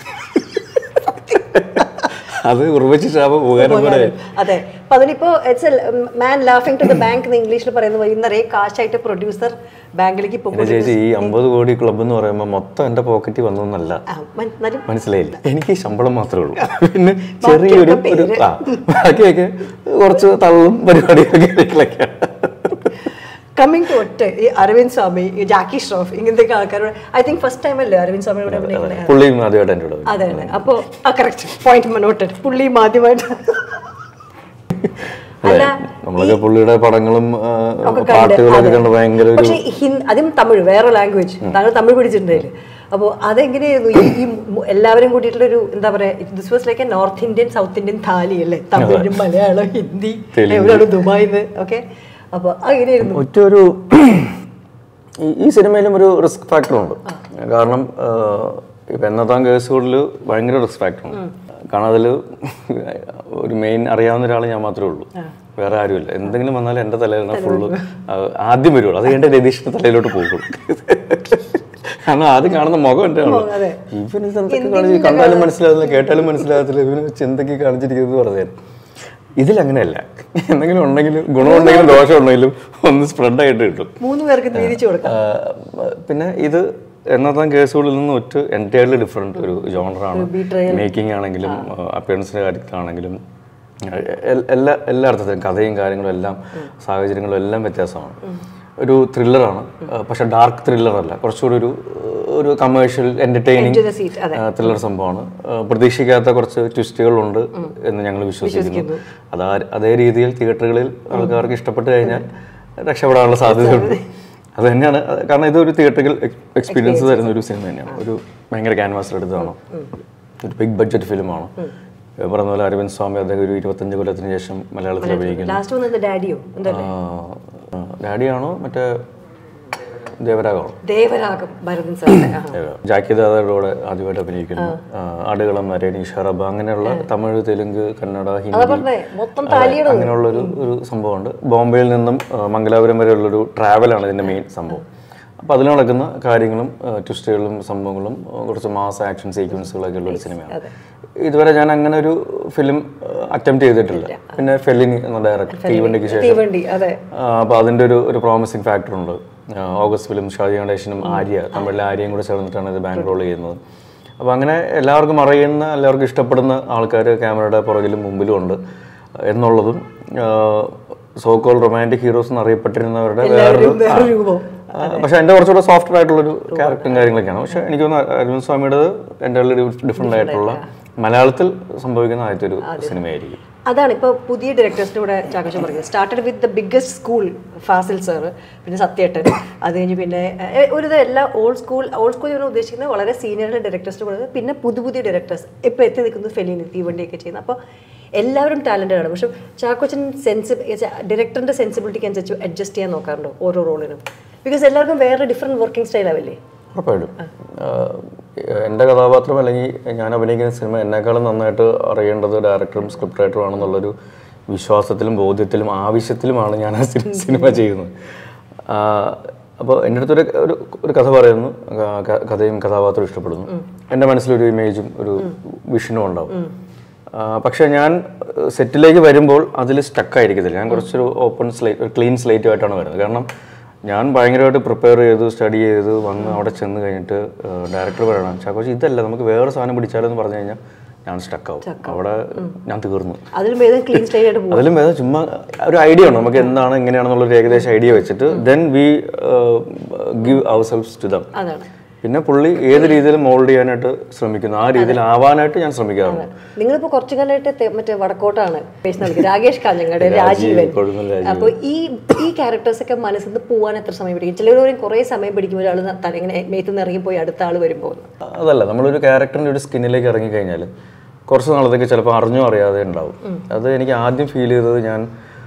അത് ഉറപ്പിച്ച് ശാപം ഉപകാരം കൂടെ അതെ അപ്പൊ അതിനിപ്പോ it's man laughing to the bank എന്ന് ഇംഗ്ലീഷിൽ പറയുന്ന പോലെ ഇന്നറിയ കാശായിട്ട് പ്രൊഡ്യൂസർ ബാങ്കിലേക്ക് എന്റെ പോകും ചേച്ചി ഈ അമ്പത് കോടി ക്ലബ്ബ് എന്ന് പറയുമ്പോൾ മൊത്തം എന്റെ പോക്കറ്റിൽ വന്നൊന്നല്ല മനസ്സിലായില്ല എനിക്ക് ശമ്പളം മാത്രമേ ഉള്ളൂ പിന്നെ ചെറിയൊരു ഒരു ആ ബാക്കിയൊക്കെ കുറച്ച് തള്ളും പരിപാടികളൊക്കെ കമ്മിങ് ടു ഒറ്റ ഈ അരവിന്ദ് സ്വാമി ഈ ജാക്കി ഷ്രോഫ് ഇങ്ങനത്തെ ആൾക്കാരോട് ഐ തിങ്ക് ഫസ്റ്റ് ടൈം അല്ലേ അരവിന്ദ് സ്വാമി ഇവിടെ അഭിനയിക്കുന്നത് പുള്ളിയും ആദ്യമായിട്ട് എൻ്റെ കൂടെ വരും. അതെ അതെ അപ്പോ ആ കറക്റ്റ് പോയിന്റ് നോട്ടഡ് പുള്ളി ആദ്യമായിട്ട് അതെ നമ്മളൊക്കെ പുള്ളിയുടെ പടങ്ങളും ആ, ഒക്കെ കണ്ട്, പാട്ടുകളൊക്കെ അതെ. കണ്ട് ഭയങ്കര ഒരു പക്ഷേ ഹിന്ദി അതും തമിഴ് വേറെ ലാംഗ്വേജ് താങ്കൾ തമിഴ് പഠിച്ചിട്ടുണ്ടായില്ല അപ്പോൾ അതെങ്ങനെയായിരുന്നു ഈ ഈ മു- എല്ലാവരും കൂടിയിട്ടുള്ള ഒരു എന്താ പറയാ this was like a north Indian south Indian thali അല്ലേ തമിഴ് മലയാളം ഹിന്ദി തെലുങ്ക്. എവിടെയാണ് ദുബായിന്ന് ഓക്കെ അപ്പൊ അങ്ങനെയായിരുന്നു ഒറ്റ ഒരു ഈ- ഈ സിനിമയിലും ഒരു റിസ്ക് ഫാക്ടർ ഉണ്ട് കാരണം ആ, ഇപ്പൊ എന്നതാം കേസുകളിൽ ഭയങ്കര റിസ്ക് ഫാക്ടർ ഉണ്ട് കാരണം അതിൽ ഒരു മെയിൻ അറിയാവുന്ന ഒരാൾ ഞാൻ മാത്രമേ ഉള്ളൂ വേറെ ആരുമില്ല എന്തെങ്കിലും വന്നാലും എൻ്റെ തലയിലാണ് ഫുള്ള് ആദ്യം വരുള്ളൂ അത് കഴിഞ്ഞിട്ട് രതീഷിന്റെ തലയിലോട്ട് പോകുള്ളൂ കാരണം ആദ്യം കാണുന്ന മുഖം എൻ്റെ ആണ് അതെ. ഇവൻ ഇത് എന്തൊക്കെ കാണിച്ചു കണ്ടാലും മനസ്സിലാകുന്നില്ല കേട്ടാലും മനസ്സിലാകത്തില്ല ഇവന് വെച്ച് എന്തൊക്കെ കാണിച്ചിരിക്കുന്നത് പറഞ്ഞു ഇതിലങ്ങനെയല്ല എന്തെങ്കിലും ഉണ്ടെങ്കിലും ഗുണമുണ്ടെങ്കിലും ദോഷം ഉണ്ടെങ്കിലും ഒന്ന് സ്പ്രെഡ് ആയിട്ട് കിട്ടും മൂന്ന് പേർക്ക് വീതിച്ചു കൊടുക്കാം ആ, പിന്നെ ഇത് എന്നതാം കേസുകളിൽ നിന്ന് ഒറ്റ എൻറ്റയർലി ഡിഫറെന്റ് ഒരു ജോണറാണ് മേക്കിംഗ് ആണെങ്കിലും അപ്പിയറൻസിന്റെ കാര്യത്തിലാണെങ്കിലും ആ, എൽ- എല്ലാ എല്ലാ അർത്ഥത്തിലും കഥയും കാര്യങ്ങളും എല്ലാം സാഹചര്യങ്ങളും എല്ലാം വ്യത്യാസമാണ് ഒരു ത്രില്ലറാണ് പക്ഷെ ഡാർക്ക് ത്രില്ലർ അല്ല കുറച്ചുകൂടി ഒരു ഒരു കമേഴ്ഷ്യൽ എന്റർടൈനിങ് the seat, അതെ. ത്രില്ലർ സംഭവമാണ് ആ, പ്രതീക്ഷിക്കാത്ത കുറച്ച് ട്വിസ്റ്റുകളുണ്ട് എന്ന് ഞങ്ങൾ വിശ്വസിക്കുന്നു അതാ അതേ രീതിയിൽ തിയേറ്ററുകളിൽ ആൾക്കാർക്ക് ഇഷ്ടപ്പെട്ട് കഴിഞ്ഞാൽ രക്ഷപ്പെടാനുള്ള സാധ്യതയുണ്ട് അത് തന്നെയാണ് അത് കാരണം ഇതൊരു തിയേറ്ററിൽ എക്സ്പീരിയൻസ് തരുന്ന ഒരു സിനിമ തന്നെയാണ് ഒരു ഭയങ്കര ക്യാൻവാസിൽ എടുത്തതാണ് ഒരു ബിഗ് ബഡ്ജറ്റ് ഫിലിമാണ് പറഞ്ഞ പോലെ അരവിന്ദ് സ്വാമി അദ്ദേഹം ഒരു ഇരുപത്തഞ്ച് കൊല്ലത്തിന് ശേഷം മലയാളത്തിൽ അഭിനയിക്കുന്നു ലാസ്റ്റ് വന്നത് ഡാഡിയോ എന്താ ആ, ആ, ഡാഡിയാണോ മറ്റേ ദേവരാഗമാണോ ദേവരാഗം ഭരതൻ സാറിന്റെ ആ. ജാക്കി ദാദയുടെ കൂടെ ആദ്യമായിട്ട് അഭിനയിക്കുന്നു ആ, ആടുകളം മരേനി ഷറബ അങ്ങനെയുള്ള തമിഴ് തെലുങ്ക് കന്നഡ അതാ ഹിന്ദി പറഞ്ഞേ മൊത്തം അതെ, അങ്ങനെയുള്ള ഒരു ഒരു സംഭവമുണ്ട് ബോംബെയിൽ നിന്നും ആ, മംഗലാപുരം വരെയുള്ളൊരു ട്രാവലാണ് ഇതിന്റെ മെയിൻ സംഭവം അപ്പോൾ അതിൽ നടക്കുന്ന കാര്യങ്ങളും ആ, ട്വിസ്റ്റുകളും സംഭവങ്ങളും ആ, കുറച്ച് മാസ് ആക്ഷൻ സീക്വൻസുകളൊക്കെ ഉള്ള ഒരു സിനിമയാണ് ഇതുവരെ ഞാൻ അങ്ങനെ ഒരു ഫിലിം അറ്റംപ്റ്റ് ചെയ്തിട്ടില്ല പിന്നെ ഫെലിനി എന്ന ഡയറക്ടർ തീവണ്ടിക്ക് ശേഷം തീവണ്ടി അതെ അപ്പോൾ അതിൻ്റെ ഒരു ഒരു പ്രോമിസിങ് ഫാക്ടർ ഉണ്ട് ആ, ഓഗസ്റ്റ് ഫിലിം ഷാജി ഗണേശനും ആര്യ തമിഴിലെ ആര്യയും കൂടെ ചേർന്നിട്ടാണ് ഇത് ബാങ്ക് ചെയ്യുന്നത് അപ്പോൾ അങ്ങനെ എല്ലാവർക്കും അറിയുന്ന എല്ലാവർക്കും ഇഷ്ടപ്പെടുന്ന ആൾക്കാർ ക്യാമറയുടെ പുറകിലും മുമ്പിലും ഉണ്ട് എന്നുള്ളതും സോക്കോൾ റൊമാൻറ്റിക് ഹീറോസ് എന്നറിയപ്പെട്ടിരുന്നവരുടെ വേറൊരു വേറെ രൂപം ആ, പക്ഷെ എൻ്റെ കുറച്ചുകൂടെ സോഫ്റ്റ് ആയിട്ടുള്ളൊരു ക്യാരക്ടറും കാര്യങ്ങളൊക്കെയാണ് പക്ഷെ എനിക്ക് തോന്നുന്നു അരവിന്ദ് സ്വാമിയുടേത് എൻ്റെ ഡിഫറെൻ്റ് ആയിട്ടുള്ള മലയാളത്തിൽ സംഭവിക്കുന്ന ആദ്യത്തെ ഒരു സിനിമയായിരിക്കും അതാണ് ഇപ്പോൾ പുതിയ ഡയറക്ടേഴ്സിൻ്റെ കൂടെ ചാക്കോശം പറയുന്നത് started with the biggest school Fazil sir പിന്നെ സത്യേട്ടൻ അത് കഴിഞ്ഞ് പിന്നെ ഏഹ്, ഒരു ഇത് എല്ലാ ഓൾഡ് സ്കൂൾ ഓൾഡ് സ്കൂൾ ഞാൻ ഉദ്ദേശിക്കുന്നത് വളരെ സീനിയർ ഡയറക്ടേഴ്സിൻ്റെ കൂടെ പിന്നെ പുതു പുതിയ ഡയറക്ടേഴ്സ് ഇപ്പോൾ എത്തി നിൽക്കുന്നത് ഫെലീനി തീവണ്ടിയൊക്കെ ചെയ്യുന്നത് അപ്പോൾ എല്ലാവരും ടാലൻറ്റഡ് ആണ് പക്ഷെ ചാക്കോച്ചൻ സെൻസി ഡയറക്ടറിൻ്റെ സെൻസിബിലിറ്റിക്ക് അനുസരിച്ച് അഡ്ജസ്റ്റ് ചെയ്യാൻ നോക്കാറുണ്ടോ ഓരോ റോളിനും ബിക്കോസ് എല്ലാവർക്കും വേറെ ഡിഫറെൻറ്റ് വർക്കിംഗ് സ്റ്റൈലാവില്ലേ ഉറപ്പായിട്ടും ആഹ് എൻ്റെ കഥാപാത്രം അല്ലെങ്കിൽ ഞാൻ അഭിനയിക്കുന്ന സിനിമ എന്നെക്കാളും നന്നായിട്ട് അറിയേണ്ടത് ഡയറക്ടറും സ്ക്രിപ്റ്റ് റൈറ്ററും ആണെന്നുള്ളൊരു വിശ്വാസത്തിലും ബോധ്യത്തിലും ആവശ്യത്തിലുമാണ് ഞാൻ ആ സിനി- സിനിമ ചെയ്യുന്നത് അപ്പോൾ എൻ്റെ അടുത്തൊരു ഒരു ഒരു കഥ പറയുന്നു ക- ക- കഥയും കഥാപാത്രവും ഇഷ്ടപ്പെടുന്നു എൻ്റെ മനസ്സിലൊരു ഇമേജും ഒരു വിഷനും ഉണ്ടാവും ആ, പക്ഷേ ഞാൻ സെറ്റിലേക്ക് വരുമ്പോൾ അതിൽ സ്റ്റക്കായിരിക്കത്തില്ല ഞാൻ കുറച്ചൊരു ഓപ്പൺ സ്ലേറ്റ് ക്ലീൻ സ്ലേറ്റുമായിട്ടാണ് വരുന്നത് കാരണം ഞാൻ ഭയങ്കരമായിട്ട് പ്രിപ്പയർ ചെയ്തു സ്റ്റഡി ചെയ്ത് വന്ന് അവിടെ ചെന്ന് കഴിഞ്ഞിട്ട് ഡയറക്ടർ പറയണം ചാക്കോച്ചി ഇതല്ല നമുക്ക് വേറെ സാധനം പിടിച്ചാലെന്ന് പറഞ്ഞു കഴിഞ്ഞാൽ ഞാൻ സ്റ്റക്കാവും അവിടെ ഞാൻ തീർന്നു അതിലും ഏതും ക്ലീൻ സ്റ്റൈൽ ആയിട്ട് പോകും അതിലും വേറെ ചുമ്മാ ഒരു ഐഡിയ ഉണ്ട് നമുക്ക് എന്താണ് എങ്ങനെയാണെന്നുള്ള ഒരു ഏകദേശം ഐഡിയ വെച്ചിട്ട് then we give ourselves to them അതാണ് പിന്നെ പുള്ളി ഏത് രീതിയിൽ മോൾഡ് ചെയ്യാനായിട്ട് ശ്രമിക്കുന്നു ആ രീതിയിൽ ആവാനായിട്ട് ഞാൻ ശ്രമിക്കാറുണ്ട് നിങ്ങളിപ്പോ കുറച്ചു കാലമായിട്ട് തെ- മറ്റേ വടക്കോട്ടാണ് പേശ് നൽകി രാകേഷ് കാഞ്ഞങ്ങാട് രാജീവൻ കൊടുങ്ങൽ രാജീവൻ. അപ്പൊ ഈ ഈ ക്യാരക്ടേഴ്സ് ഒക്കെ മനസ്സിൽ നിന്ന് പോവാൻ എത്ര സമയം പിടിക്കും ചിലർ പറയും കുറേ സമയം പിടിക്കും ഒരാൾ ഇങ്ങനെ മേത്ത് നിന്ന് ഇറങ്ങിപ്പോയി അടുത്ത ആൾ വരുമ്പോൾ അതല്ല നമ്മളൊരു ക്യാരക്ടറിന്റെ ഒരു സ്കിന്നിലേക്ക് ഇറങ്ങിക്കഴിഞ്ഞാൽ കുറച്ച് നാളത്തേക്ക് ചിലപ്പോൾ അറിഞ്ഞോ അറിയാതെ ഉണ്ടാവും അത് എനിക്ക് ആദ്യം ഫീൽ ചെയ്തത് ഞാൻ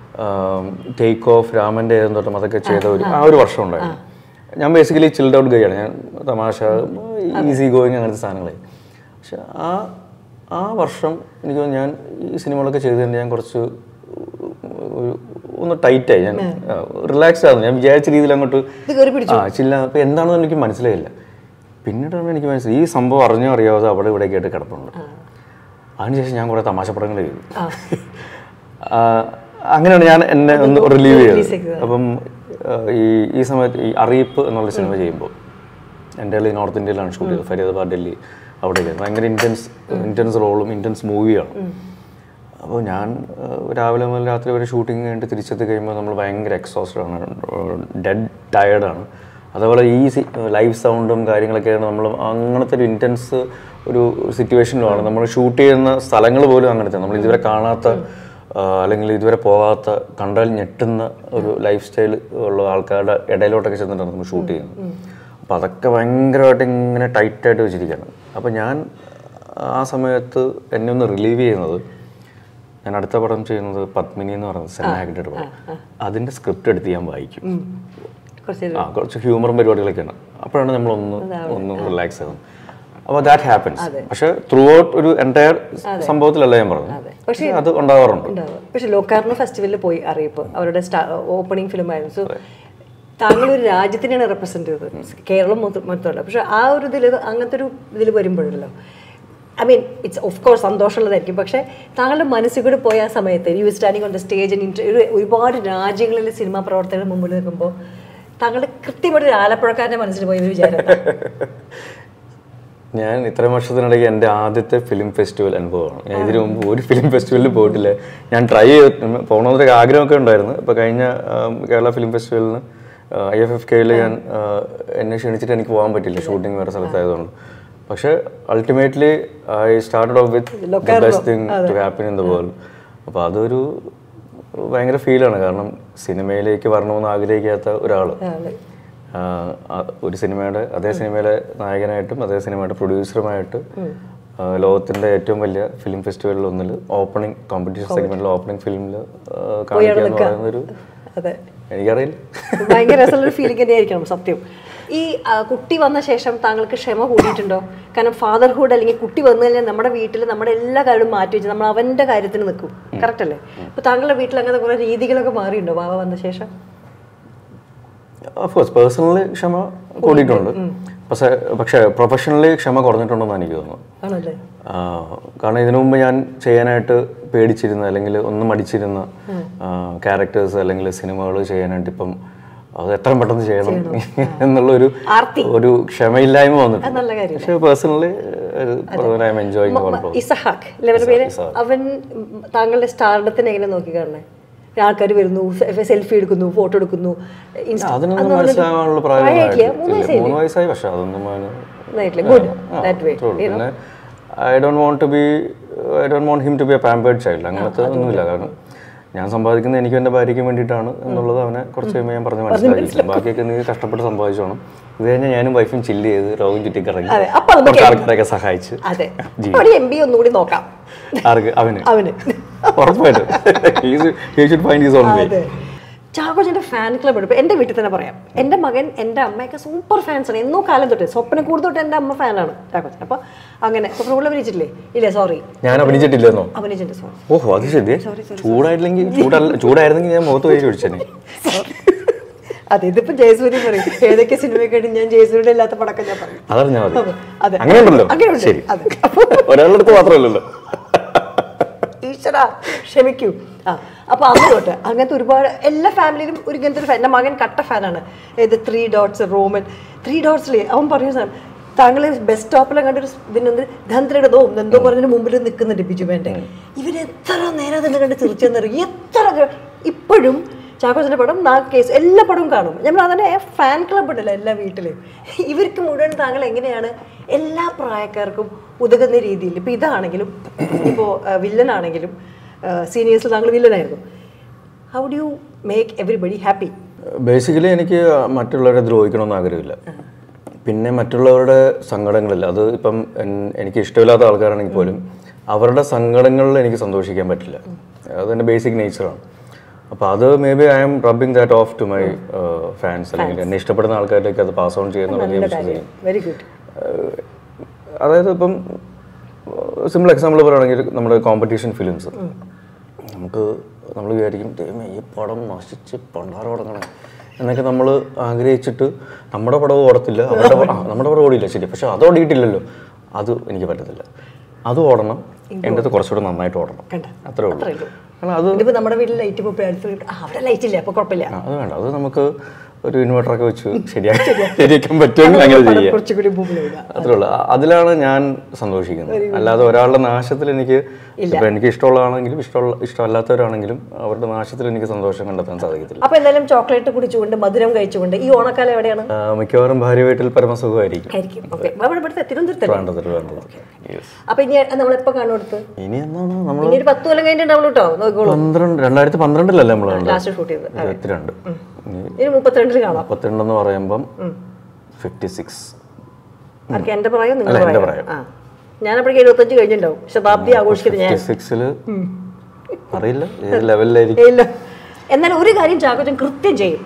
ടേക്ക് ഓഫ് രാമന്റെ ഏതും തൊട്ടും അതൊക്കെ ചെയ്ത ഒരു ആ ഒരു വർഷം ഉണ്ടായിരുന്നു ഞാൻ ബേസിക്കലി ചിൽഡ് ഔട്ട് ഗൈയാണ് ഞാൻ തമാശ ഈസി ഗോയിങ് അങ്ങനത്തെ സാധനങ്ങളെ പക്ഷെ ആ ആ വർഷം എനിക്ക് തോന്നുന്നു ഞാൻ ഈ സിനിമകളൊക്കെ ചെയ്തതിന് ഞാൻ കുറച്ച് ഒരു ഒന്ന് ടൈറ്റായി ഞാൻ റിലാക്സ് ആയിരുന്നു ഞാൻ വിചാരിച്ച രീതിയിൽ അങ്ങോട്ട് ഇത് കയറി പിടിച്ചു ആ ചില്ല അപ്പൊ എന്താണെന്ന് എനിക്ക് മനസ്സിലായില്ല പിന്നീടാണ് എനിക്ക് മനസ്സിലായി ഈ സംഭവം അറിഞ്ഞോ അറിയാതെ അവിടെ ഇവിടെ ആയിട്ട് കിടപ്പുണ്ട് അതിനുശേഷം ഞാൻ കുറെ തമാശ പടങ്ങൾ ചെയ്തു ആ, അങ്ങനെയാണ് ഞാൻ എന്നെ ഒന്ന് റിലീവ് ചെയ്തത് അപ്പം ആ, ഈ ഈ സമയത്ത് ഈ അറിയിപ്പ് എന്നുള്ള സിനിമ ചെയ്യുമ്പോൾ എൻ്റെ ഈ നോർത്ത് ഇന്ത്യയിലാണ് ഷൂട്ട് ചെയ്തത് ഫരീദാബാദ് ഡൽഹി അവിടെയൊക്കെ ഭയങ്കര ഇൻറ്റൻസ് ഇൻറ്റൻസ് റോളും ഇൻറ്റൻസ് മൂവിയാണ് അപ്പോൾ ഞാൻ ആ, രാവിലെ മുതൽ രാത്രി വരെ ഷൂട്ടിങ് കഴിഞ്ഞിട്ട് തിരിച്ചെത്തി കഴിയുമ്പോൾ നമ്മൾ ഭയങ്കര എക്സോസ്റ്റഡ് ആണ് ഡെഡ് ടയേർഡാണ് അതേപോലെ ഈ ലൈവ് സൗണ്ടും കാര്യങ്ങളൊക്കെയാണ് നമ്മൾ അങ്ങനത്തെ ഒരു ഇൻറ്റൻസ് ഒരു സിറ്റുവേഷനിലുമാണ് നമ്മൾ ഷൂട്ട് ചെയ്യുന്ന സ്ഥലങ്ങൾ പോലും അങ്ങനത്തെ നമ്മൾ ഇതുവരെ കാണാത്ത ആ, അല്ലെങ്കിൽ ഇതുവരെ പോകാത്ത കണ്ടാൽ ഞെട്ടുന്ന ഒരു ലൈഫ് സ്റ്റൈൽ ഉള്ള ആൾക്കാരുടെ ഇടയിലോട്ടൊക്കെ ചെന്നിട്ടാണ് നമ്മൾ ഷൂട്ട് ചെയ്യുന്നത് അപ്പോൾ അതൊക്കെ ഭയങ്കരമായിട്ട് ഇങ്ങനെ ടൈറ്റായിട്ട് വെച്ചിരിക്കുകയാണ് അപ്പോൾ ഞാൻ ആ സമയത്ത് എന്നെ ഒന്ന് റിലീവ് ചെയ്യുന്നത് ഞാൻ അടുത്ത പടം ചെയ്യുന്നത് പത്മിനി എന്ന് പറയുന്നത് സെനാഗിൻ്റെ പടം അതിൻ്റെ സ്ക്രിപ്റ്റ് എടുത്ത് ഞാൻ വായിക്കും കുറച്ച് ആ കുറച്ച് ഹ്യൂമറും പരിപാടികളൊക്കെയാണ് അപ്പോഴാണ് നമ്മൾ ഒന്ന് ഒന്ന് റിലാക്സ് ആകുന്നത് അപ്പോൾ ദാറ്റ് ഹാപ്പൻസ് പക്ഷെ ത്രൂ ഔട്ട് ഒരു എൻറ്റയർ സംഭവത്തിലല്ല ഞാൻ പറഞ്ഞത് പക്ഷേ അത് ഉണ്ടാവാറുണ്ട് ഉണ്ടാവുക പക്ഷെ ലോകാർണ ഫെസ്റ്റിവലിൽ പോയി അറിയിപ്പ് അവരുടെ ഓപ്പണിംഗ് ഫിലിം ആയിരുന്നു സോ താങ്കൾ ഒരു രാജ്യത്തിനെയാണ് റെപ്രസെന്റ് ചെയ്തത് കേരളം മൊത്തം മൊത്തമല്ല പക്ഷെ ആ ഒരു ഇതിൽ അങ്ങനത്തെ ഒരു ഇതിൽ വരുമ്പോഴല്ലോ I mean it's of course സന്തോഷമുള്ളതായിരിക്കും പക്ഷേ താങ്കളുടെ മനസ്സിൽ കൂടെ പോയ ആ സമയത്ത് you standing on the stage ഒരുപാട് രാജ്യങ്ങളിൽ സിനിമാ പ്രവർത്തകരുടെ മുമ്പിൽ നിൽക്കുമ്പോൾ താങ്കളുടെ കൃത്യമായിട്ട് ഒരു ആലപ്പുഴക്കാരൻ്റെ മനസ്സിൽ പോയ ഒരു വിചാരം എന്താ? ഞാൻ ഇത്രയും വർഷത്തിനിടയ്ക്ക് എൻ്റെ ആദ്യത്തെ ഫിലിം ഫെസ്റ്റിവൽ അനുഭവമാണ് ഞാൻ ഇതിനു മുമ്പ് ഒരു ഫിലിം ഫെസ്റ്റിവലിൽ പോയിട്ടില്ല ഞാൻ ട്രൈ ചെയ്ത് പോകണമെന്നൊരു ആഗ്രഹമൊക്കെ ഉണ്ടായിരുന്നു ഇപ്പോൾ കഴിഞ്ഞ ആം, കേരള ഫിലിം ഫെസ്റ്റിവലിന് ഐ എഫ് എഫ് കെയിൽ ഞാൻ ആ, എന്നെ ക്ഷണിച്ചിട്ട് എനിക്ക് പോകാൻ പറ്റില്ല ഷൂട്ടിംഗ് വേറെ സ്ഥലത്തായതുകൊണ്ട് പക്ഷേ ultimately I started off with the best thing to happen in the world അപ്പോൾ അതൊരു ഭയങ്കര ഫീലാണ് കാരണം സിനിമയിലേക്ക് വരണമെന്ന് ആഗ്രഹിക്കാത്ത ഒരാൾ ആള്. ആഹ് ആ ഒരു സിനിമയുടെ അതേ സിനിമയിലെ നായകനായിട്ടും അതേ സിനിമയുടെ പ്രൊഡ്യൂസറുമായിട്ട് ആഹ് ലോകത്തിന്റെ ഏറ്റവും വലിയ ഫിലിം ഫെസ്റ്റിവലിൽ ഒന്നിൽ ഓപ്പണിംഗ് കോമ്പറ്റീഷൻ സെഗ്മെന്റിൽ ഓപ്പണിംഗ് ഫിലിമിൽ കാണിക്കുക എന്ന് പറയുന്ന ഒരു അതെ എനിക്കറിയില്ല ഭയങ്കര രസമുള്ള ഫീലിംഗ് തന്നെയായിരിക്കണം സത്യം ഈ ആ, കുട്ടി വന്ന ശേഷം താങ്കൾക്ക് ക്ഷമ കൂടിയിട്ടുണ്ടോ കാരണം ഫാദർഹുഡ് അല്ലെങ്കിൽ കുട്ടി വന്നു കഴിഞ്ഞാൽ നമ്മുടെ വീട്ടിൽ നമ്മുടെ എല്ലാ കാര്യവും മാറ്റി വെച്ച് നമ്മൾ അവന്റെ കാര്യത്തിന് നിൽക്കും കറക്റ്റ് അല്ലേ അപ്പൊ താങ്കളുടെ വീട്ടിൽ അങ്ങനത്തെ കുറെ രീതികളൊക്കെ മാറിയിട്ടുണ്ടോ ബാബ വന്ന ശേഷം ഓഫ്കോഴ്സ് പേഴ്സണലി ക്ഷമ കൂടിയിട്ടുണ്ട് പക്ഷേ പക്ഷേ പ്രൊഫഷണലി ക്ഷമ കുറഞ്ഞിട്ടുണ്ടെന്ന് എനിക്ക് തോന്നുന്നു ആണല്ലേ ആഹ് കാരണം ഇതിനു മുമ്പ് ഞാൻ ചെയ്യാനായിട്ട് പേടിച്ചിരുന്ന അല്ലെങ്കിൽ ഒന്ന് മടിച്ചിരുന്ന ക്യാരക്ടേഴ്സ് അല്ലെങ്കിൽ സിനിമകൾ ചെയ്യാനായിട്ട് ഇപ്പം അത് എത്രയും പെട്ടെന്ന് ചെയ്യണം എന്നുള്ളൊരു ആർത്തി. ഒരു ക്ഷമയില്ലായ്മ വന്നിട്ടുണ്ട് നല്ല കാര്യം പക്ഷേ personally I'm enjoying all Izahaak ഇല്ലവരുടെ പേര് അവൻ ഉം, താങ്കളുടെ സ്റ്റാർഡത്തിന് എങ്ങനെ നോക്കി കാണണേ ആൾക്കാർ വരുന്നു സെൽഫി എടുക്കുന്നു ഫോട്ടോ എടുക്കുന്നു ഇൻസ്റ്റ- അതിനൊന്നും മനസ്സിലാകാനുള്ള പ്രായമായിട്ടില്ല മൂന്ന് വയസ്സായി പക്ഷെ അതൊന്നും അവന് ഗുഡ് ദാറ്റ് വേ അത്രേ ഉള്ളൂ. പിന്നെ I don't want to be I don't want him to be a pampered child അങ്ങനത്തെ ഒന്നുമില്ല കാരണം ഞാൻ സമ്പാദിക്കുന്നത് എനിക്കും എൻ്റെ ഭാര്യയ്ക്കും വേണ്ടിയിട്ടാണ് എന്നുള്ളത് അവനെ കുറച്ച് കഴിയുമ്പോൾ ഞാൻ പറഞ്ഞ് മനസ്സിലാക്കിയില്ല ബാക്കിയൊക്കെ നീ കഷ്ടപ്പെട്ട് സമ്പാദിച്ചോണം ഇത് കഴിഞ്ഞാൽ ഞാനും വൈഫും ചില്ല് ചെയ്ത് ലോകം ചുറ്റിക്കറങ്ങി അതെ, അപ്പൊ നമുക്ക് കുറച്ച് ആൾക്കാരെയൊക്കെ സഹായിച്ച് അതെ അവിടെ എം ബി ഒന്നുകൂടി നോക്കാം ആർക്ക് അവന് അവന് ഉറപ്പായിട്ടും he should find his own way അതെ ചാക്കോച്ചൻ്റെ ഫാൻ ക്ലബ് ഉണ്ട് ഇപ്പൊ എൻ്റെ വീട്ടിൽ തന്നെ പറയാം എൻ്റെ മകൻ എൻ്റെ അമ്മയൊക്കെ സൂപ്പർ ഫാൻസ് ആണ് എന്നോ കാലം തൊട്ട് സ്വപ്നം കൂടുതൽ തൊട്ട് എൻ്റെ അമ്മ ഫാനാണ് ചാക്കോച്ചൻ അപ്പൊ അങ്ങനെ സ്വപ്നം കൂടുതൽ അഭിനയിച്ചിട്ടില്ലേ ഇല്ലേ സോറി ഞാൻ അഭിനയിച്ചിട്ടില്ലെന്നോ അഭിനയിച്ചിട്ടുണ്ട് സോറി ഓഹോ അത് ശരി ചൂടായില്ലെങ്കിൽ ചൂടല്ല ചൂടായിരുന്നെങ്കിൽ ഞാൻ മുഖത്ത് പോയി ചോദിച്ചേനെ അതെ ഇതിപ്പോ ജയസൂര്യ പറയും ഏതൊക്കെ സിനിമയൊക്കെ ഞാൻ ജയസൂര്യ ഇല്ലാത്ത പടക്കം ഞാൻ പറയും അതറിഞ്ഞാൽ മതി അതെ അങ്ങനെയുണ്ടല്ലോ അങ്ങനെയുണ്ട് ശരി അതെ ഒരാളുടെ അടുത്ത് മാത്രമല്ലല്ലോ ഈശ്വര ക്ഷമിക്കൂ ആ അപ്പൊ അന്ന് തൊട്ട് അങ്ങനത്തെ ഒരുപാട് എല്ലാ ഫാമിലിയിലും ഒരു ഇങ്ങനത്തെ ഒരു fan. എൻ്റെ മകൻ കട്ട ഫാനാണ് ഏത് ത്രീ ഡോട്ട്സ് റോമൻ ത്രീ ഡോട്ട്സിൽ അവൻ പറയുന്ന സാധനം താങ്കൾ ബസ് സ്റ്റോപ്പിലെ കണ്ടൊരു ഇതിനൊന്ന് ധന്ത്രടതോ എന്തോ പറഞ്ഞതിന് മുമ്പിൽ നിൽക്കുന്നുണ്ട് ബിജുമേന്റെ ഇവര് എത്ര നേരം തന്നെ കണ്ട് ചിരിച്ചെന്നറിയും എത്ര ക- ഇപ്പോഴും ചാക്കോച്ചന്റെ പടം നാ കേസ് എല്ലാ പടവും കാണും നമ്മൾ അതന്നെ ഫാൻ ക്ലബ് ഉണ്ടല്ലോ എല്ലാ വീട്ടിലും ഇവർക്ക് മുഴുവൻ താങ്കൾ എങ്ങനെയാണ് എല്ലാ പ്രായക്കാർക്കും ഉതകുന്ന രീതിയിൽ ഇപ്പൊ ഇതാണെങ്കിലും ഇപ്പോൾ വില്ലനാണെങ്കിലും സീനിയേഴ്സിൽ താങ്കൾ വില്ലനായിരുന്നു how do you make everybody happy basically എനിക്ക് മറ്റുള്ളവരെ ദ്രോഹിക്കണമെന്ന് ആഗ്രഹമില്ല പിന്നെ മറ്റുള്ളവരുടെ സങ്കടങ്ങളില്ല അത് ഇപ്പം എൻ- എനിക്ക് ഇഷ്ടമില്ലാത്ത ആൾക്കാരാണെങ്കിൽ പോലും അവരുടെ സങ്കടങ്ങളിൽ എനിക്ക് സന്തോഷിക്കാൻ പറ്റില്ല അതെൻ്റെ ബേസിക് നേച്ചറാണ് അപ്പോൾ അത് maybe I'm rubbing that off to my fans അല്ലെങ്കിൽ എന്നെ ഇഷ്ടപ്പെടുന്ന ആൾക്കാരിലേക്ക് അത് പാസ് ഓൺ ചെയ്യുന്നുണ്ടെന്ന് ഞാൻ വിശ്വസിക്കും വെരി ഗുഡ് ഏഹ് അതായത് ഇപ്പം സിമ്പിൾ എക്സാമ്പിൾ പറയുകയാണെങ്കിൽ നമ്മുടെ കോമ്പറ്റീഷൻ ഫിലിംസ് നമുക്ക് നമ്മൾ വിചാരിക്കും ദൈവമേ ഈ പടം നശിച്ച് പണ്ടാറ് തുടങ്ങണം എന്നൊക്കെ നമ്മൾ ആഗ്രഹിച്ചിട്ട് നമ്മുടെ പടവും ഓടത്തില്ല അവരുടെ പടം- ആ, നമ്മുടെ പടം ഓടിയില്ല ശരി പക്ഷെ അത് ഓടിയിട്ടില്ലല്ലോ അത് എനിക്ക് പറ്റത്തില്ല അത് ഓടണം എൻ്റെ അടുത്ത് കുറച്ചുകൂടെ നന്നായിട്ട് ഓടണം കണ്ട അത്രേ ഉള്ളൂ കാരണം അത് ഇതിപ്പോ നമ്മുടെ വീട്ടിൽ ലൈറ്റ് ഇപ്പോൾ അടുത്ത് വീട്ടിൽ- ആ, അവിടെ ലൈറ്റ് ഇല്ല അപ്പൊ കുഴപ്പമില്ല ആ, അത് വേണ്ട അത് നമുക്ക് ഒരു ഇൻവെർട്ടറൊക്കെ വെച്ച് ശരിയാക്കി ശരിയാക്കാൻ പറ്റുമെങ്കിൽ അങ്ങനെ പടം ചെയ്യാം കുറച്ചുകൂടി മുമ്പിൽ വിടുക അത്രേ ഉള്ളൂ അ- അതിലാണ് ഞാൻ സന്തോഷിക്കുന്നത് അല്ലാതെ ഒരാളുടെ നാശത്തിൽ എനിക്ക് ഇപ്പൊ എനിക്ക് ഇഷ്ടമുള്ളതാണെങ്കിലും ഇഷ്ടമുള്ള ഇഷ്ടമല്ലാത്തവരാണെങ്കിലും അവരുടെ നാശത്തിൽ എനിക്ക് സന്തോഷം കണ്ടെത്താൻ സാധിക്കത്തില്ല അപ്പൊ എന്തായാലും ചോക്ലേറ്റ് കുടിച്ചുകൊണ്ട് മധുരം കഴിച്ചുകൊണ്ട് ഈ ഓണക്കാലം എവിടെയാണ് ആ, മിക്കവാറും ഭാര്യ വീട്ടിൽ പരമസുഖമായിരിക്കും ആയിരിക്കും ഓക്കെ അവിടെ ഇവിടുത്തെ തിരുവനന്തപുരത്ത് ട്രിവാൻഡ്രത്ത് ട്രിവാൻഡ്രത്ത് Yes. അപ്പൊ ഇനി നമ്മളെപ്പോ കാണുകൊടുത്ത് ഇനി എന്നാണ് നമ്മൾ ഇനി ഒരു പത്ത് കൊല്ലം കഴിഞ്ഞിട്ടുണ്ടാവുള്ളൂ കേട്ടോ നോക്കിക്കോളൂ പന്ത്രണ്ട് രണ്ടായിരത്തി പന്ത്രണ്ടിലല്ലേ നമ്മൾ കണ്ടത് ലാസ്റ്റ് ഷൂട്ട് ചെയ്തത് ഇരുപത്തിരണ്ട് ഇനി ഇനി മുപ്പത്തിരണ്ടിൽ കാണാം മുപ്പത്തിരണ്ടെന്ന് പറയുമ്പം ഫിഫ്റ്റി സിക്സ് ആർക്ക് എന്റെ പ്രായം നിങ്ങൾ അല്ല, എൻ്റെ പ്രായം ആ ഞാനപ്പോഴേക്കും എഴുപത്തഞ്ച് കഴിഞ്ഞിട്ടുണ്ടാവും ശതാബ്ദി ആഘോഷിക്കുന്നത് ഞാൻ ഫിഫ്റ്റി സിക്സില് അറിയില്ല ഏത് ലെവലിലായിരിക്കും ഇല്ല എന്നാൽ ഒരു കാര്യം ചാക്കോച്ചൻ കൃത്യം ചെയ്യും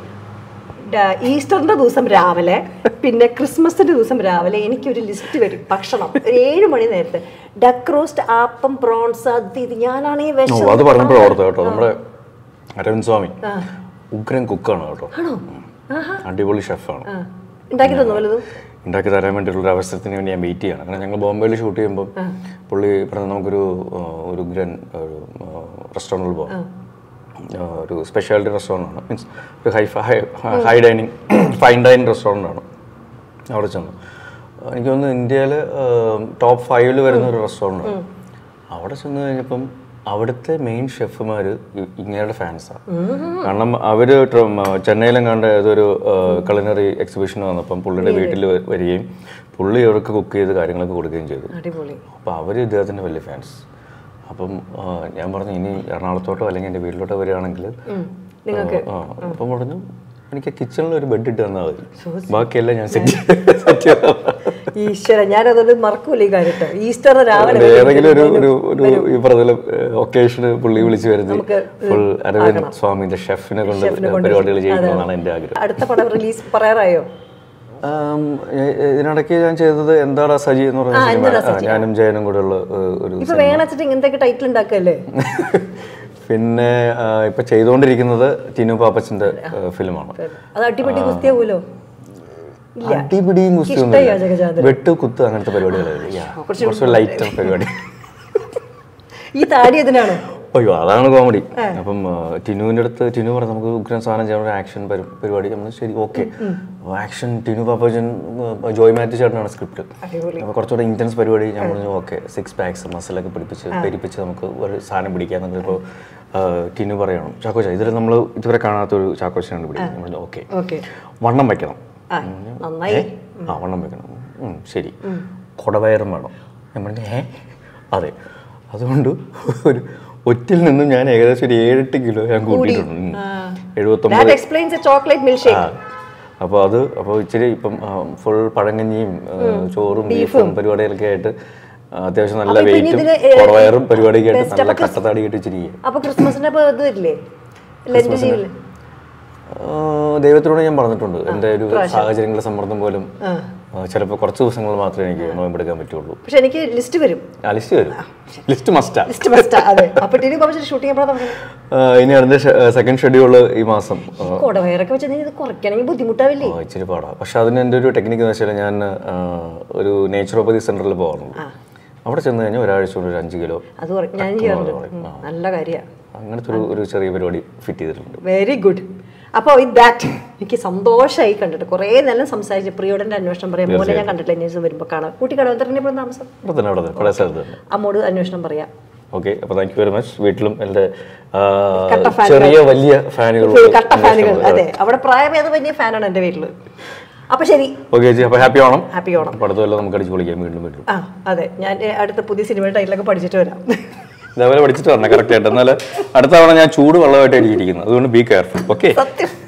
ഡ- ഈസ്റ്ററിന്റെ ദിവസം രാവിലെ പിന്നെ ക്രിസ്മസിന്റെ ദിവസം രാവിലെ എനിക്കൊരു ലിസ്റ്റ് വരും ഭക്ഷണം ഒരു ഏഴ് മണി നേരത്തെ ഡക്ക് റോസ്റ്റ് ആപ്പം പ്രോൺസ് അത് ഇത് ഞാനാണെങ്കിൽ ഓ വിഷം അത് പറഞ്ഞപ്പോൾ ഓർത്ത കേട്ടോ നമ്മുടെ അരവിന്ദ് സ്വാമി ഉഗ്രൻ കുക്കാണ് കേട്ടോ ആണോ ആഹാ അടിപൊളി ഷെഫാണ് ആ ഉണ്ടാക്കി തന്നു വല്ലതും ഉണ്ടാക്കി തരാൻ വേണ്ടിയിട്ടുള്ള ഒരു അവസരത്തിന് വേണ്ടി ഞാൻ വെയിറ്റ് ചെയ്യണം കാരണം ഞങ്ങൾ ബോംബെയിൽ ഷൂട്ട് ചെയ്യുമ്പോൾ പുള്ളി പറഞ്ഞ നമുക്കൊരു ആ, ഒരു ഗ്രൻ ഒരു റെസ്റ്റോറൻറ്റിൽ പോകാം ആ, ഒരു സ്പെഷ്യാലിറ്റി റെസ്റ്റോറൻ്റ് ആണ് മീൻസ് ഒരു high high high dining fine dining restaurant ആണ് അവിടെ ചെന്നു എനിക്ക് തോന്നുന്നു ഇന്ത്യയിൽ ടോപ്പ് ഫൈവിൽ വരുന്ന ഒരു റെസ്റ്റോറൻ്റ് ആണ് അവിടെ ചെന്ന് കഴിഞ്ഞപ്പം അവിടുത്തെ മെയിൻ ഷെഫുമാർ ഇങ്ങനെയുടെ ഫാൻസാണ് കാരണം അവർ ചെന്നൈയിലും കണ്ട ഏതൊരു കളിനറി എക്സിബിഷൻ വന്നപ്പം പുള്ളിയുടെ വീട്ടിൽ വരികയും പുള്ളി അവർക്ക് കുക്ക് ചെയ്ത് കാര്യങ്ങളൊക്കെ കൊടുക്കുകയും ചെയ്തു അടിപൊളി അപ്പോൾ അവർ ഇദ്ദേഹത്തിൻ്റെ വലിയ ഫാൻസ് അപ്പം ആ, ഞാൻ പറഞ്ഞു ഇനി എറണാകുളത്തോട്ടോ അല്ലെങ്കിൽ എൻ്റെ വീട്ടിലോട്ടോ വരികയാണെങ്കിൽ നിങ്ങൾക്ക് ആ അപ്പം പറഞ്ഞു എനിക്ക് കിച്ചണിൽ ഒരു ബെഡ് ഇട്ട് തന്നാൽ മതി ബാക്കിയെല്ലാം ഞാൻ സെറ്റ് സെറ്റ് ചെയ്തോളാം ഈശ്വര ഞാനതൊരു മറക്കൂല ഈ കാര്യം കേട്ടോ ഈസ്റ്റർ രാവിലെ അതെ, ഏതെങ്കിലും ഒരു ഒരു ഒരു ഈ പറഞ്ഞ ഒക്കേഷന് പുള്ളി വിളിച്ചു വരുത്തി ഫുൾ അരവിന്ദ് സ്വാമിന്റെ ഷെഫിനെ കൊണ്ട് പരിപാടികൾ ചെയ്യണമെന്നാണ് എൻ്റെ ആഗ്രഹം അടുത്ത പടം റിലീസ് പറയാറായോ ആം, ഇ- ഇതിനിടയ്ക്ക് ഞാൻ ചെയ്തത് എന്താടാ സജി എന്ന് പറഞ്ഞ സിനിമ ആ, ഞാനും ജയനും കൂടെ ഉള്ള ഏഹ്, ഒരു ഇപ്പൊ വേണച്ചിട്ട് ഇങ്ങനത്തെ ടൈറ്റിൽ ഉണ്ടാക്കല്ലേ പിന്നെ ആ, ഇപ്പൊ ചെയ്തുകൊണ്ടിരിക്കുന്നത് ടിനു പാപ്പച്ചന്റെ ഏഹ്, ഫിലിമാണ് അത് അടിപൊളി കുസ്തിയാവൂലോ ഇല്ല അടിപിടിയും കുസ്തിയൊന്നും ഇഷ്ടമായി അജഗജാന്തരം വെട്ട് കുത്ത് അങ്ങനത്തെ പരിപാടികളായിരുന്നു Yeah. കുറച്ച് ലൈറ്റ് പരിപാടി ഈ താടി അതിനാണോ അയ്യോ അതാണ് കോമഡി അപ്പം ആ, ടിനുവിൻ്റെ അടുത്ത് ടിനു പറഞ്ഞു നമുക്ക് ഉഗ്രൻ സാധനം ചെയ്യാൻ ഒരു ആക്ഷൻ പരിപാടി നമ്മൾ ശരി ഓക്കെ അപ്പോൾ ആക്ഷൻ ടിനു പാപ്പജൻ ജോയ് മാറ്റി ചേട്ടനാണ് സ്ക്രിപ്റ്റ് അപ്പോൾ കുറച്ചുകൂടെ ഇൻറ്റൻസ് പരിപാടി ഞാൻ പറഞ്ഞു ഓക്കെ സിക്സ് പാക്സ് മസിലൊക്കെ പിടിപ്പിച്ച് പെരിപ്പിച്ച് നമുക്ക് ഒരു സാധനം പിടിക്കാൻ ഇപ്പോൾ ടിനു പറയണം ചാക്കോച്ച ഇതിൽ നമ്മൾ ഇതുവരെ കാണാത്ത ഒരു ചാക്കോച്ചനാണ് പിടിക്കുന്നത് ഞാൻ പറഞ്ഞു ഓക്കെ ഓക്കെ വണ്ണം വെക്കണം ആ നന്നായി ആ വണ്ണം വെക്കണം ഉം, ശരി കുടവയറും വേണം ഞാൻ പറഞ്ഞു ഏ അതെ അതുകൊണ്ട് ഒരു ഒറ്റിൽ നിന്നും ഞാൻ ഏകദേശം ഒരു ഏഴെട്ട് കിലോ ഞാൻ കൂട്ടിയിട്ടുണ്ട് ഉം. എഴുപത്തൊമ്പത് that explains a chocolate milkshake അപ്പോൾ അത് അപ്പോൾ ഇച്ചിരി ഇപ്പം ഫുൾ പഴങ്കഞ്ഞിയും ആ, ചോറും ബീഫും പരിപാടികളൊക്കെ ആയിട്ട് ആ, അത്യാവശ്യം നല്ല അപ്പൊ ഇനി വെയിറ്റും ഇതിന്, ഏ, കുടവയറും പരിപാടിയൊക്കെ ആയിട്ട് നല്ല കട്ടത്താടി കേട്ട് ഇച്ചിരി ചെയ്യും അപ്പൊ ക്രിസ്മസിന്റെ അപ്പൊ ഇത് വരില്ലേ ലഞ്ച് ചെയ്യില്ലേ ആ, ദൈവത്തിനോട് ഞാൻ പറഞ്ഞിട്ടുണ്ട് എൻ്റെ ഒരു സാഹചര്യങ്ങളുടെ സമ്മർദ്ദം പോലും ചിലപ്പോൾ കുറച്ച് ദിവസങ്ങൾ മാത്രമേ എനിക്ക് നോയമ്പെടുക്കാൻ പറ്റുള്ളൂ പക്ഷെ എനിക്ക് ലിസ്റ്റ് വരും ആ ലിസ്റ്റ് വരും ലിസ്റ്റ് മസ്റ്റാ ലിസ്റ്റ് മസ്റ്റാ അതെ അപ്പൊ ടിനി ബാബു ഷൂട്ടിംഗ് എപ്പോഴാണ് തുടങ്ങുന്നത് ഇനി അടുത്ത സെക്കൻഡ് ഷെഡ്യൂൾ ഈ മാസം ആ, കുടവയറൊക്കെ വെച്ചാൽ ഇത് കുറയ്ക്കണമെങ്കിൽ ബുദ്ധിമുട്ടാവില്ലേ ആ, ഇച്ചിരി പാടാ പക്ഷെ അതിന് എൻ്റെ ഒരു ടെക്നിക്ക് എന്ന് വെച്ചാൽ ഞാൻ ആ, ഒരു നേച്ചുറോപ്പതി സെന്ററിൽ പോകാറുണ്ട് അവിടെ ചെന്ന് കഴിഞ്ഞാൽ ഒരാഴ്ച കൊണ്ട് ഒരു അഞ്ച് കിലോ അത് കുറ- ഞാൻ ചെയ്യാറുണ്ട് ഉം, നല്ല കാര്യമാണ് അങ്ങനത്തെ ഒരു ഒരു ചെറിയ പരിപാടി ഫിറ്റ് ചെയ്തിട്ടുണ്ട് വെരി ഗുഡ് അപ്പോൾ വിത്ത് ദാറ്റ് എനിക്ക് സന്തോഷമായി കണ്ടിട്ട് കുറേ നേരം സംസാരിച്ചു പ്രിയോടൻ്റെ അന്വേഷണം പറയാം മോനെ ഞാൻ കണ്ടിട്ടില്ല ഇനി ദിവസം വരുമ്പോൾ കാണാം കൂട്ടി കടവന്തരനെ ഇപ്പോൾ താമസം ഇവിടെ തന്നെ അവിടെ തന്നെ പഴയ സ്ഥലത്ത് തന്നെ അമ്മോട് അന്വേഷണം പറയാം ഓക്കെ അപ്പോൾ താങ്ക് യു വെരി മച്ച് വീട്ടിലും എൻ്റെ ആ, കട്ട fan ചെറിയ വലിയ ഫാനുകൾ കട്ട ഫാനുകൾ അതെ അവിടെ പ്രായമേതമന്യ ഫാനാണ് എൻ്റെ വീട്ടിൽ അപ്പോൾ ശരി ഓക്കെ ചേച്ചി അപ്പോൾ ഹാപ്പി ആവണം ഹാപ്പി ഓണം അപ്പോൾ അടുത്തല്ല നമുക്ക് അടിച്ച് പൊളിക്കാം വീണ്ടും വീണ്ടും ആ അതെ ഞാൻ ഏ, അടുത്ത പുതിയ സിനിമയുടെ ടൈറ്റിലൊക്കെ പഠിച്ചിട്ട് വരാം ഇതേപോലെ പഠിച്ചിട്ട് പറഞ്ഞ കറക്റ്റ് ആയിട്ട് എന്നാൽ അടുത്ത തവണ ഞാൻ ചൂട് വെള്ളമായിട്ട് ഇരിക്കുന്നത് അതുകൊണ്ട് ബി കെയർഫുൾ ഓക്കെ സത്യം